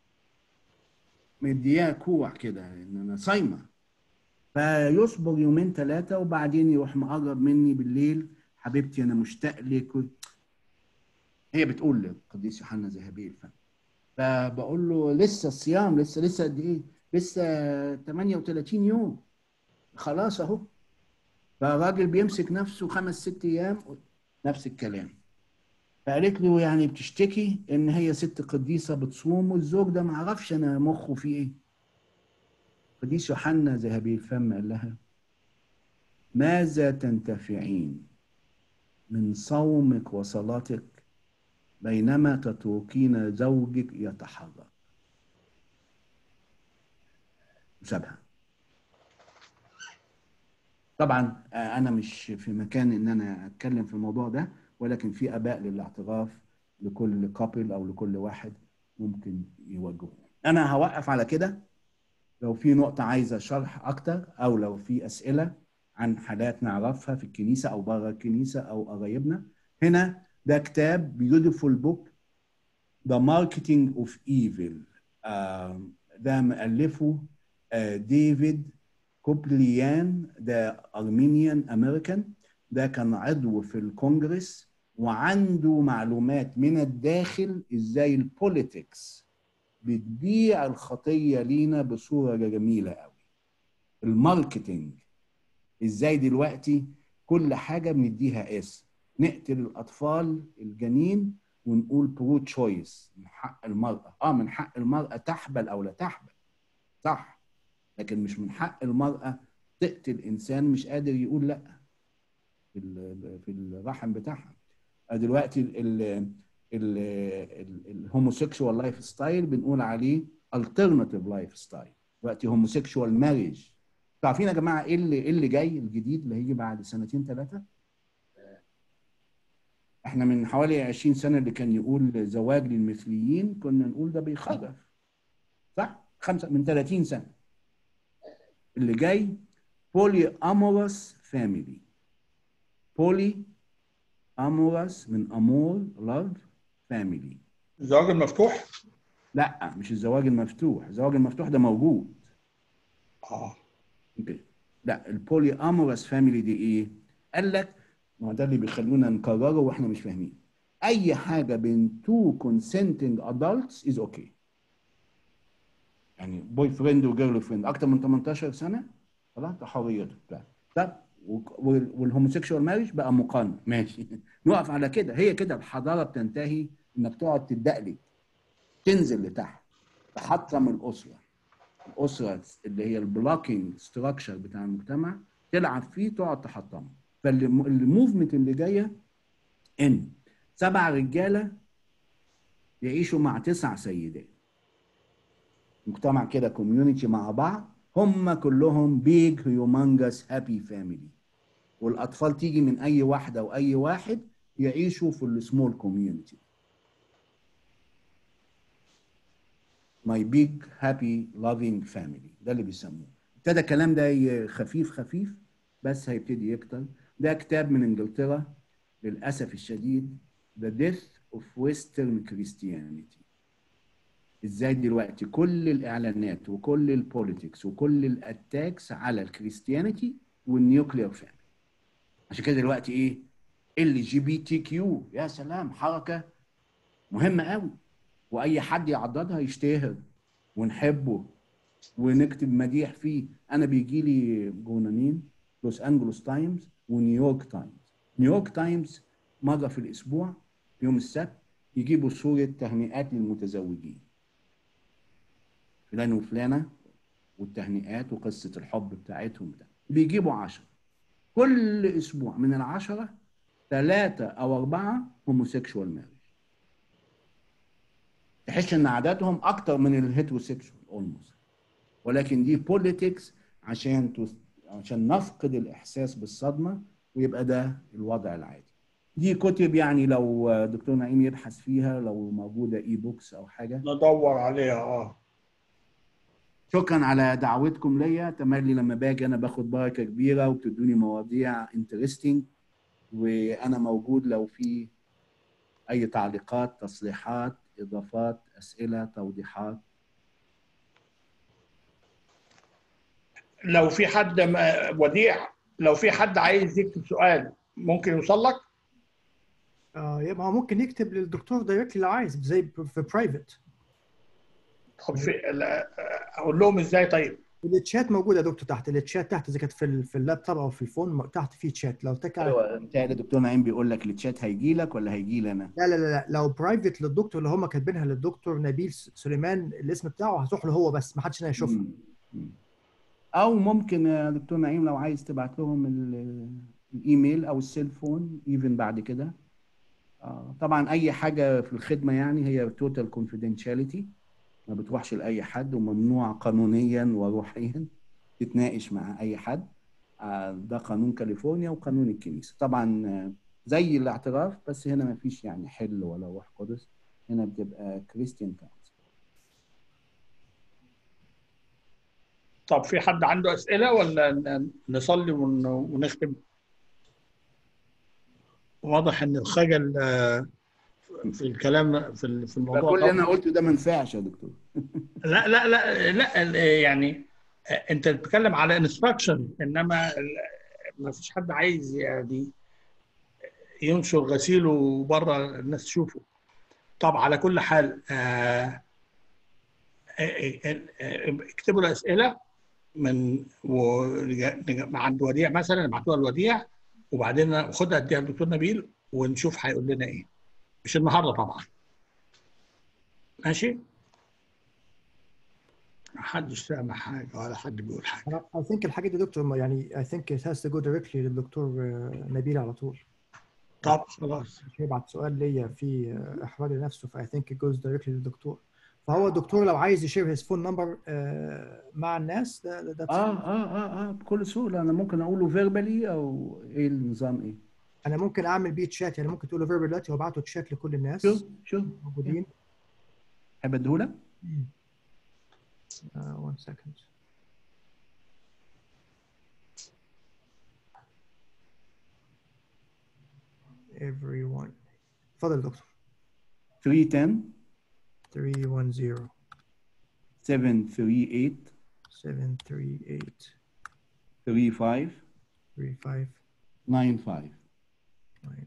مدياه كوع كده ان انا صايمه فيصبر يومين ثلاثة وبعدين يروح مقرب مني بالليل حبيبتي أنا مشتاق لك و- هي بتقول للقديس يوحنا ذهبي الفم فبقول له لسه الصيام لسه لسه قد إيه؟ لسه 38 يوم خلاص أهو فالراجل بيمسك نفسه خمس ست أيام نفس الكلام فقالت له يعني بتشتكي إن هي ست قديسة بتصوم والزوج ده معرفش أنا مخه فيه إيه قديس يوحنا ذهبي الفم قال لها ماذا تنتفعين من صومك وصلاتك بينما تتركين زوجك يتحرك وسابها طبعا آه، انا مش في مكان ان انا اتكلم في الموضوع ده ولكن في اباء للاعتراف لكل كابل او لكل واحد ممكن يوجهه انا هوقف على كده لو في نقطة عايزة شرح أكتر أو لو في أسئلة عن حالات نعرفها في الكنيسة أو بره الكنيسة أو قرايبنا هنا ده كتاب بيوتيفول بوك The Marketing of Evil آم، ده مؤلفه آه، ديفيد كوبليان ده أرمينيان أمريكان ده كان عضو في الكونجرس وعنده معلومات من الداخل ازاي البوليتكس بتبيع الخطيه لينا بصوره جميله قوي الماركتينج ازاي دلوقتي كل حاجه بنديها اسم نقتل الاطفال الجنين ونقول برو تشويس من حق المراه اه من حق المراه تحبل او لا تحبل صح لكن مش من حق المراه تقتل انسان مش قادر يقول لا في ال- في الرحم بتاعها دلوقتي الهوموسيكشوال لايف ستايل بنقول عليه الترناتيف لايف ستايل دلوقتي هوموسيكشوال ماريج عارفين يا جماعه ايه اللي ايه اللي جاي الجديد اللي هيجي بعد سنتين ثلاثه احنا من حوالي 20 سنه اللي كان يقول زواج للمثليين كنا نقول ده بيخرف صح خمسه من 30 سنه اللي جاي بولي امورس فاميلي بولي امورس من امور لاف فاميلي الزواج المفتوح لا مش الزواج المفتوح الزواج المفتوح ده موجود اه اوكي لا البولي امورس فاميلي دي ايه قال لك ما هو ده اللي بيخلونا نكرره واحنا مش فاهمين اي حاجه بين تو consenting adults is okay يعني بوي فريند وجيرل فريند اكتر من 18 سنه خلاص ده حريته بتاع طب والهوموسيكشوال ماريج بقى مقنن ماشي نقف على كده هي كده الحضاره بتنتهي انك تقعد تدقلي تنزل لتحت تحطم الاسره الاسره اللي هي البلوكينج ستراكشر بتاع المجتمع تلعب فيه تقعد تحطمه فالموفمنت اللي جايه ان سبع رجاله يعيشوا مع تسع سيدات مجتمع كده كوميونتي مع بعض هم كلهم بيج هيومانجس هابي فاميلي والاطفال تيجي من اي واحده واي واحد يعيشوا في السمول كوميونتي ماي بيج هابي لافينج فاميلي ده اللي بيسموه ابتدى الكلام ده ي- خفيف خفيف بس هيبتدي يكتر ده كتاب من انجلترا للاسف الشديد The Death of Western Christianity ازاي دلوقتي كل الاعلانات وكل البوليتكس وكل الاتاكس على الكريستيانيتي والنيوكلير فاميلي عشان كده دلوقتي ايه ال جي بي تي كيو يا سلام حركه مهمه قوي واي حد يعضدها يشتهر ونحبه ونكتب مديح فيه انا بيجي لي جونانين لوس انجلوس تايمز ونيويورك تايمز نيويورك تايمز مره في الاسبوع يوم السبت يجيبوا صوره تهنئات للمتزوجين فلان وفلانه والتهنئات وقصه الحب بتاعتهم ده بيجيبوا عشرة كل اسبوع من العشرة ثلاثة أو أربعة هوموسيكشوال مارج تحس إن عددهم أكتر من الهيتروسيكشوال أولموست ولكن دي بوليتكس عشان تس... عشان نفقد الإحساس بالصدمة ويبقى ده الوضع العادي دي كتب يعني لو دكتور نعيم يبحث فيها لو موجودة اي بوكس أو حاجة ندور عليها اه شكرا على دعوتكم ليا تملي لما باجي انا باخد بركه كبيره وبتدوني مواضيع انترستنج وانا موجود لو في اي تعليقات تصليحات اضافات اسئله توضيحات لو في حد م- وديع لو في حد عايز يكتب سؤال ممكن يوصل لك اه يبقى هو ممكن يكتب للدكتور دايركتلي لو عايز زي في برايفت طب في لا، اقول لهم ازاي طيب التشات موجوده يا دكتور تحت التشات تحت اذا كانت في ال- في اللابتوب او في الفون تحت في تشات لو تك على ايوه متهيألي دكتور نعيم بيقول لك التشات هيجي لك ولا هيجي لي انا لا لا لا لا لو برايفت للدكتور اللي هم كاتبينها للدكتور نبيل س- سليمان الاسم بتاعه هتروح له هو بس ما حدش هنا يشوفها مم. مم. او ممكن يا دكتور نعيم لو عايز تبعت لهم ال- الايميل او السيل فون ايفن بعد كده آه، طبعا اي حاجه في الخدمه يعني هي توتال كونفيدنشاليتي ما بتروحش لاي حد وممنوع قانونيا وروحيا تتناقش مع اي حد آه، ده قانون كاليفورنيا وقانون الكنيسه طبعا آه، زي الاعتراف بس هنا ما فيش يعني حل ولا روح قدس هنا بتبقى كريستيان كونسل طب في حد عنده اسئله ولا ن- نصلي ون- ونختم واضح ان الخجل آه، في الكلام في ال- في يبقى الموضوع كل اللي ده انا قلته ده ما ينفعش يا دكتور لا لا لا لا يعني انت بتتكلم على انستراكشن انما ما فيش حد عايز يعني ينشر غسيله بره الناس تشوفه طب على كل حال آه، آه، آه، آه، اكتبوا الاسئله من و- نج- عند وديع مثلا ابعتوها لوديع وبعدين خدها اديها للدكتور نبيل ونشوف هيقول لنا ايه مش النهارده طبعا ماشي محدش سامع حاجه ولا حد بيقول حاجه انا I think الحاجات دي دكتور ما- يعني I think it has to go directly للدكتور آه، نبيل على طول طب خلاص مش هيبعت سؤال ليا في آه، احراج لنفسه ف I think it goes directly للدكتور فهو الدكتور لو عايز يشير his phone number آه، مع الناس ده ده that's اه اه اه اه بكل سهوله انا ممكن اقوله فيربالي او ايه النظام ايه انا ممكن اعمل بيه تشات يعني ممكن تقول له فيربال دلوقتي وابعته تشات لكل الناس شوف شوف موجودين تحب اديهولك uh, one second everyone اتفضل يا دكتور 310 310 738 738 35 35 95 95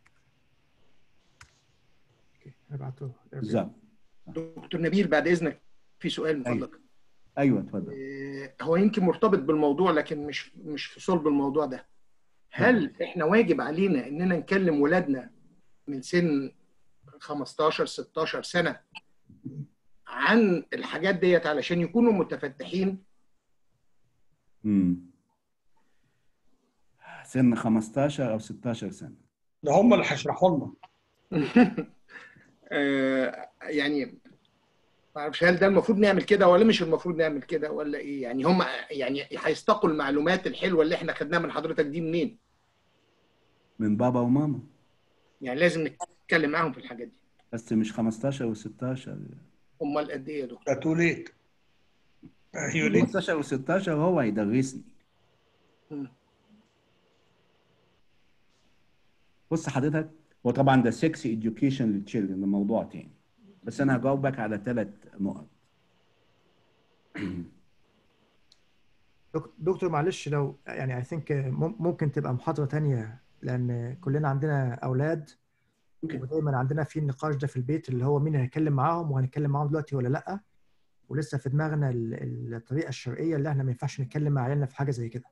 اوكي هبعته everyone. بالظبط دكتور نبيل بعد اذنك في سؤال من أيوة. فضلك ايوه اتفضل آه، هو يمكن مرتبط بالموضوع لكن مش مش في صلب الموضوع ده هل احنا واجب علينا اننا نكلم ولادنا من سن 15 16 سنه عن الحاجات ديت علشان يكونوا متفتحين امم سن 15 او 16 سنه ده هم اللي هيشرحوا لنا آه، يعني ما اعرفش هل ده المفروض نعمل كده ولا مش المفروض نعمل كده ولا ايه يعني هم يعني هيستقوا المعلومات الحلوه اللي احنا خدناها من حضرتك دي منين من بابا وماما يعني لازم نتكلم معاهم في الحاجات دي بس مش 15 و16 امال قد ايه يا دكتور ده تو ليت يو ليت 15 و16 هو هيدرسني مم. بص حضرتك هو طبعا ده سكس education للتشيلدرن ده موضوع تاني بس انا هجاوبك على ثلاث نقط دك- دكتور معلش لو يعني I think مم- ممكن تبقى محاضرة تانية لأن كلنا عندنا أولاد ممكن. ودايما عندنا في النقاش ده في البيت اللي هو مين هيتكلم معاهم وهنتكلم معاهم دلوقتي ولا لا ولسه في دماغنا ال- الطريقه الشرعيه اللي احنا ما ينفعش نتكلم مع عيالنا في حاجه زي كده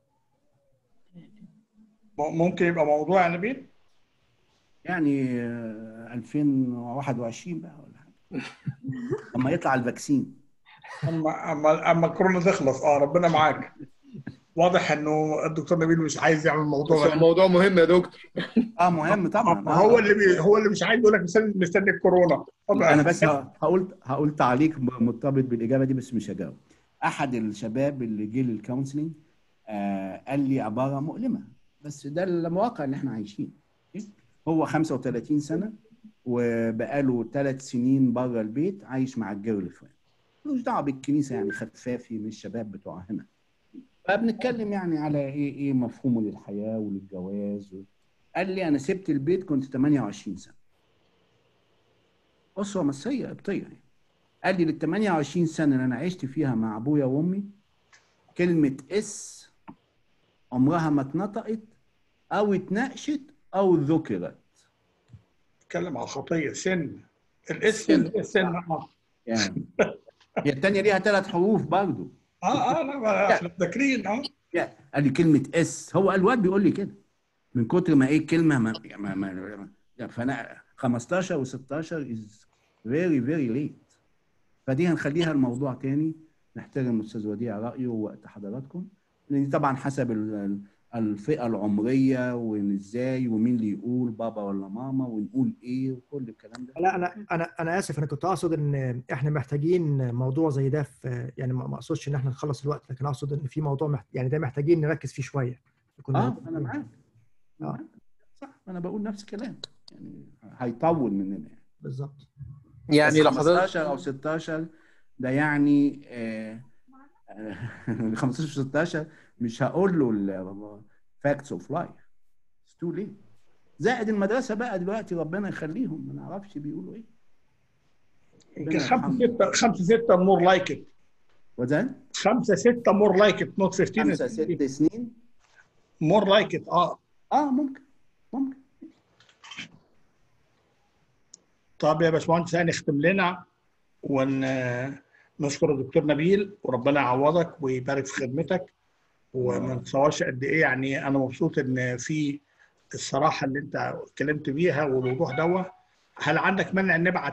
م- ممكن يبقى موضوع يا نبيل يعني آه، 2021 بقى ولا حاجه لما يطلع الفاكسين اما اما اما الكورونا تخلص اه ربنا معاك واضح انه الدكتور نبيل مش عايز يعمل بس موضوع هو موضوع مهم يا دكتور اه مهم طبعا آه. هو اللي بي هو اللي مش عايز يقول لك مستني مستني الكورونا طبعا انا بس ه- هقول هقول تعليق مرتبط بالاجابه دي بس مش هجاوب احد الشباب اللي جه للكونسلنج آه قال لي عباره مؤلمه بس ده الواقع اللي احنا عايشين هو 35 سنه وبقاله ثلاث سنين بره البيت عايش مع الجيرل فريند ملوش دعوه بالكنيسه يعني خفافي من الشباب بتوع هنا فبنتكلم يعني على ايه ايه مفهومه للحياه وللجواز و... قال لي انا سبت البيت كنت 28 سنه أسرة مصرية قبطية يعني. قال لي لل 28 سنة اللي أنا عشت فيها مع أبويا وأمي كلمة اس عمرها ما اتنطقت أو اتناقشت أو ذكرت اتكلم على الخطيه سن الاسم سن. السن اه يعني هي التانية ليها ثلاث حروف برضه اه اه لا ما احنا فاكرين اه يعني قال لي كلمة اس هو الواد بيقول لي كده من كتر ما ايه الكلمة ما, ما, ما, ما فانا 15 و16 is very very late فدي هنخليها الموضوع تاني نحترم استاذ وديع رايه وقت حضراتكم لان دي طبعا حسب ال- ال- الفئه العمريه وان ازاي ومين اللي يقول بابا ولا ماما ونقول ايه وكل الكلام ده لا انا انا انا اسف انا كنت اقصد ان احنا محتاجين موضوع زي ده في يعني ما ما اقصدش ان احنا نخلص الوقت لكن اقصد ان في موضوع محت... يعني ده محتاجين نركز فيه شويه يكون اه موضوع انا مهم. معاك أنا آه. معاك. صح انا بقول نفس الكلام يعني هيطول مننا يعني بالظبط يعني بس لو حضرتك 15 او 16 ده يعني آه، آه، 15 16 مش هقول له فاكتس اوف لايف تو ليه زائد المدرسه بقى دلوقتي ربنا يخليهم ما نعرفش بيقولوا ايه يمكن خمسه سته خمسه سته مور لايك ات وزن خمسه سته مور لايك ات نوت 15 خمسة ست سنين مور لايك ات اه اه ممكن ممكن طب يا باشمهندس هنختم لنا ونشكر الدكتور نبيل وربنا يعوضك ويبارك في خدمتك وما نتصورش قد ايه يعني انا مبسوط ان في الصراحه اللي انت اتكلمت بيها والوضوح دوا هل عندك مانع نبعت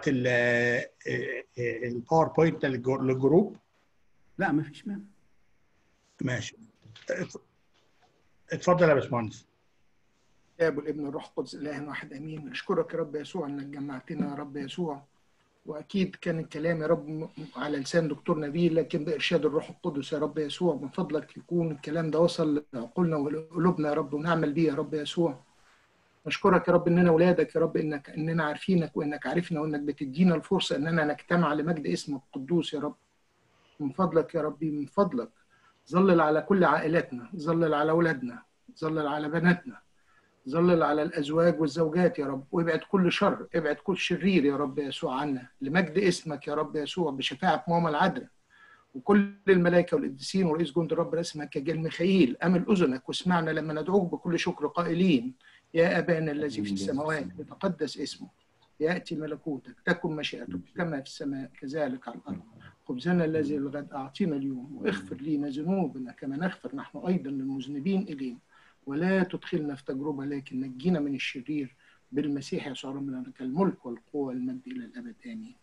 الباوربوينت للجروب؟ لا ما فيش مانع ماشي اتفضل يا باشمهندس الاب والابن والروح القدس اله واحد امين اشكرك يا رب يسوع انك جمعتنا يا رب يسوع واكيد كان الكلام يا رب م- على لسان دكتور نبيل لكن بارشاد الروح القدس يا رب يسوع من فضلك يكون الكلام ده وصل لعقولنا وقلوبنا يا رب ونعمل بيه يا رب يسوع نشكرك يا رب اننا اولادك يا رب انك اننا عارفينك وانك عارفنا وانك بتدينا الفرصه اننا نجتمع لمجد اسمك القدوس يا رب من فضلك يا ربي من فضلك ظلل على كل عائلاتنا ظلل على اولادنا ظلل على بناتنا ظلل على الازواج والزوجات يا رب وابعد كل شر ابعد كل شرير يا رب يسوع عنا لمجد اسمك يا رب يسوع بشفاعه ماما العذراء وكل الملائكه والقديسين ورئيس جند الرب اسمك يا ميخائيل امل اذنك واسمعنا لما ندعوك بكل شكر قائلين يا ابانا الذي في السماوات يتقدس اسمك ياتي ملكوتك تكن مشيئتك كما في السماء كذلك على الارض خبزنا الذي للغد اعطينا اليوم واغفر لنا ذنوبنا كما نغفر نحن ايضا للمذنبين الينا ولا تدخلنا في تجربه لكن نجينا من الشرير بالمسيح يسوع ربنا لك الملك والقوه والمجد الى الابد امين.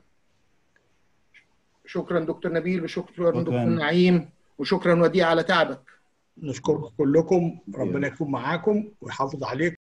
شكرا دكتور نبيل وشكرا دكتور نعيم وشكرا وديع على تعبك. نشكركم كلكم ربنا يكون معاكم ويحافظ عليكم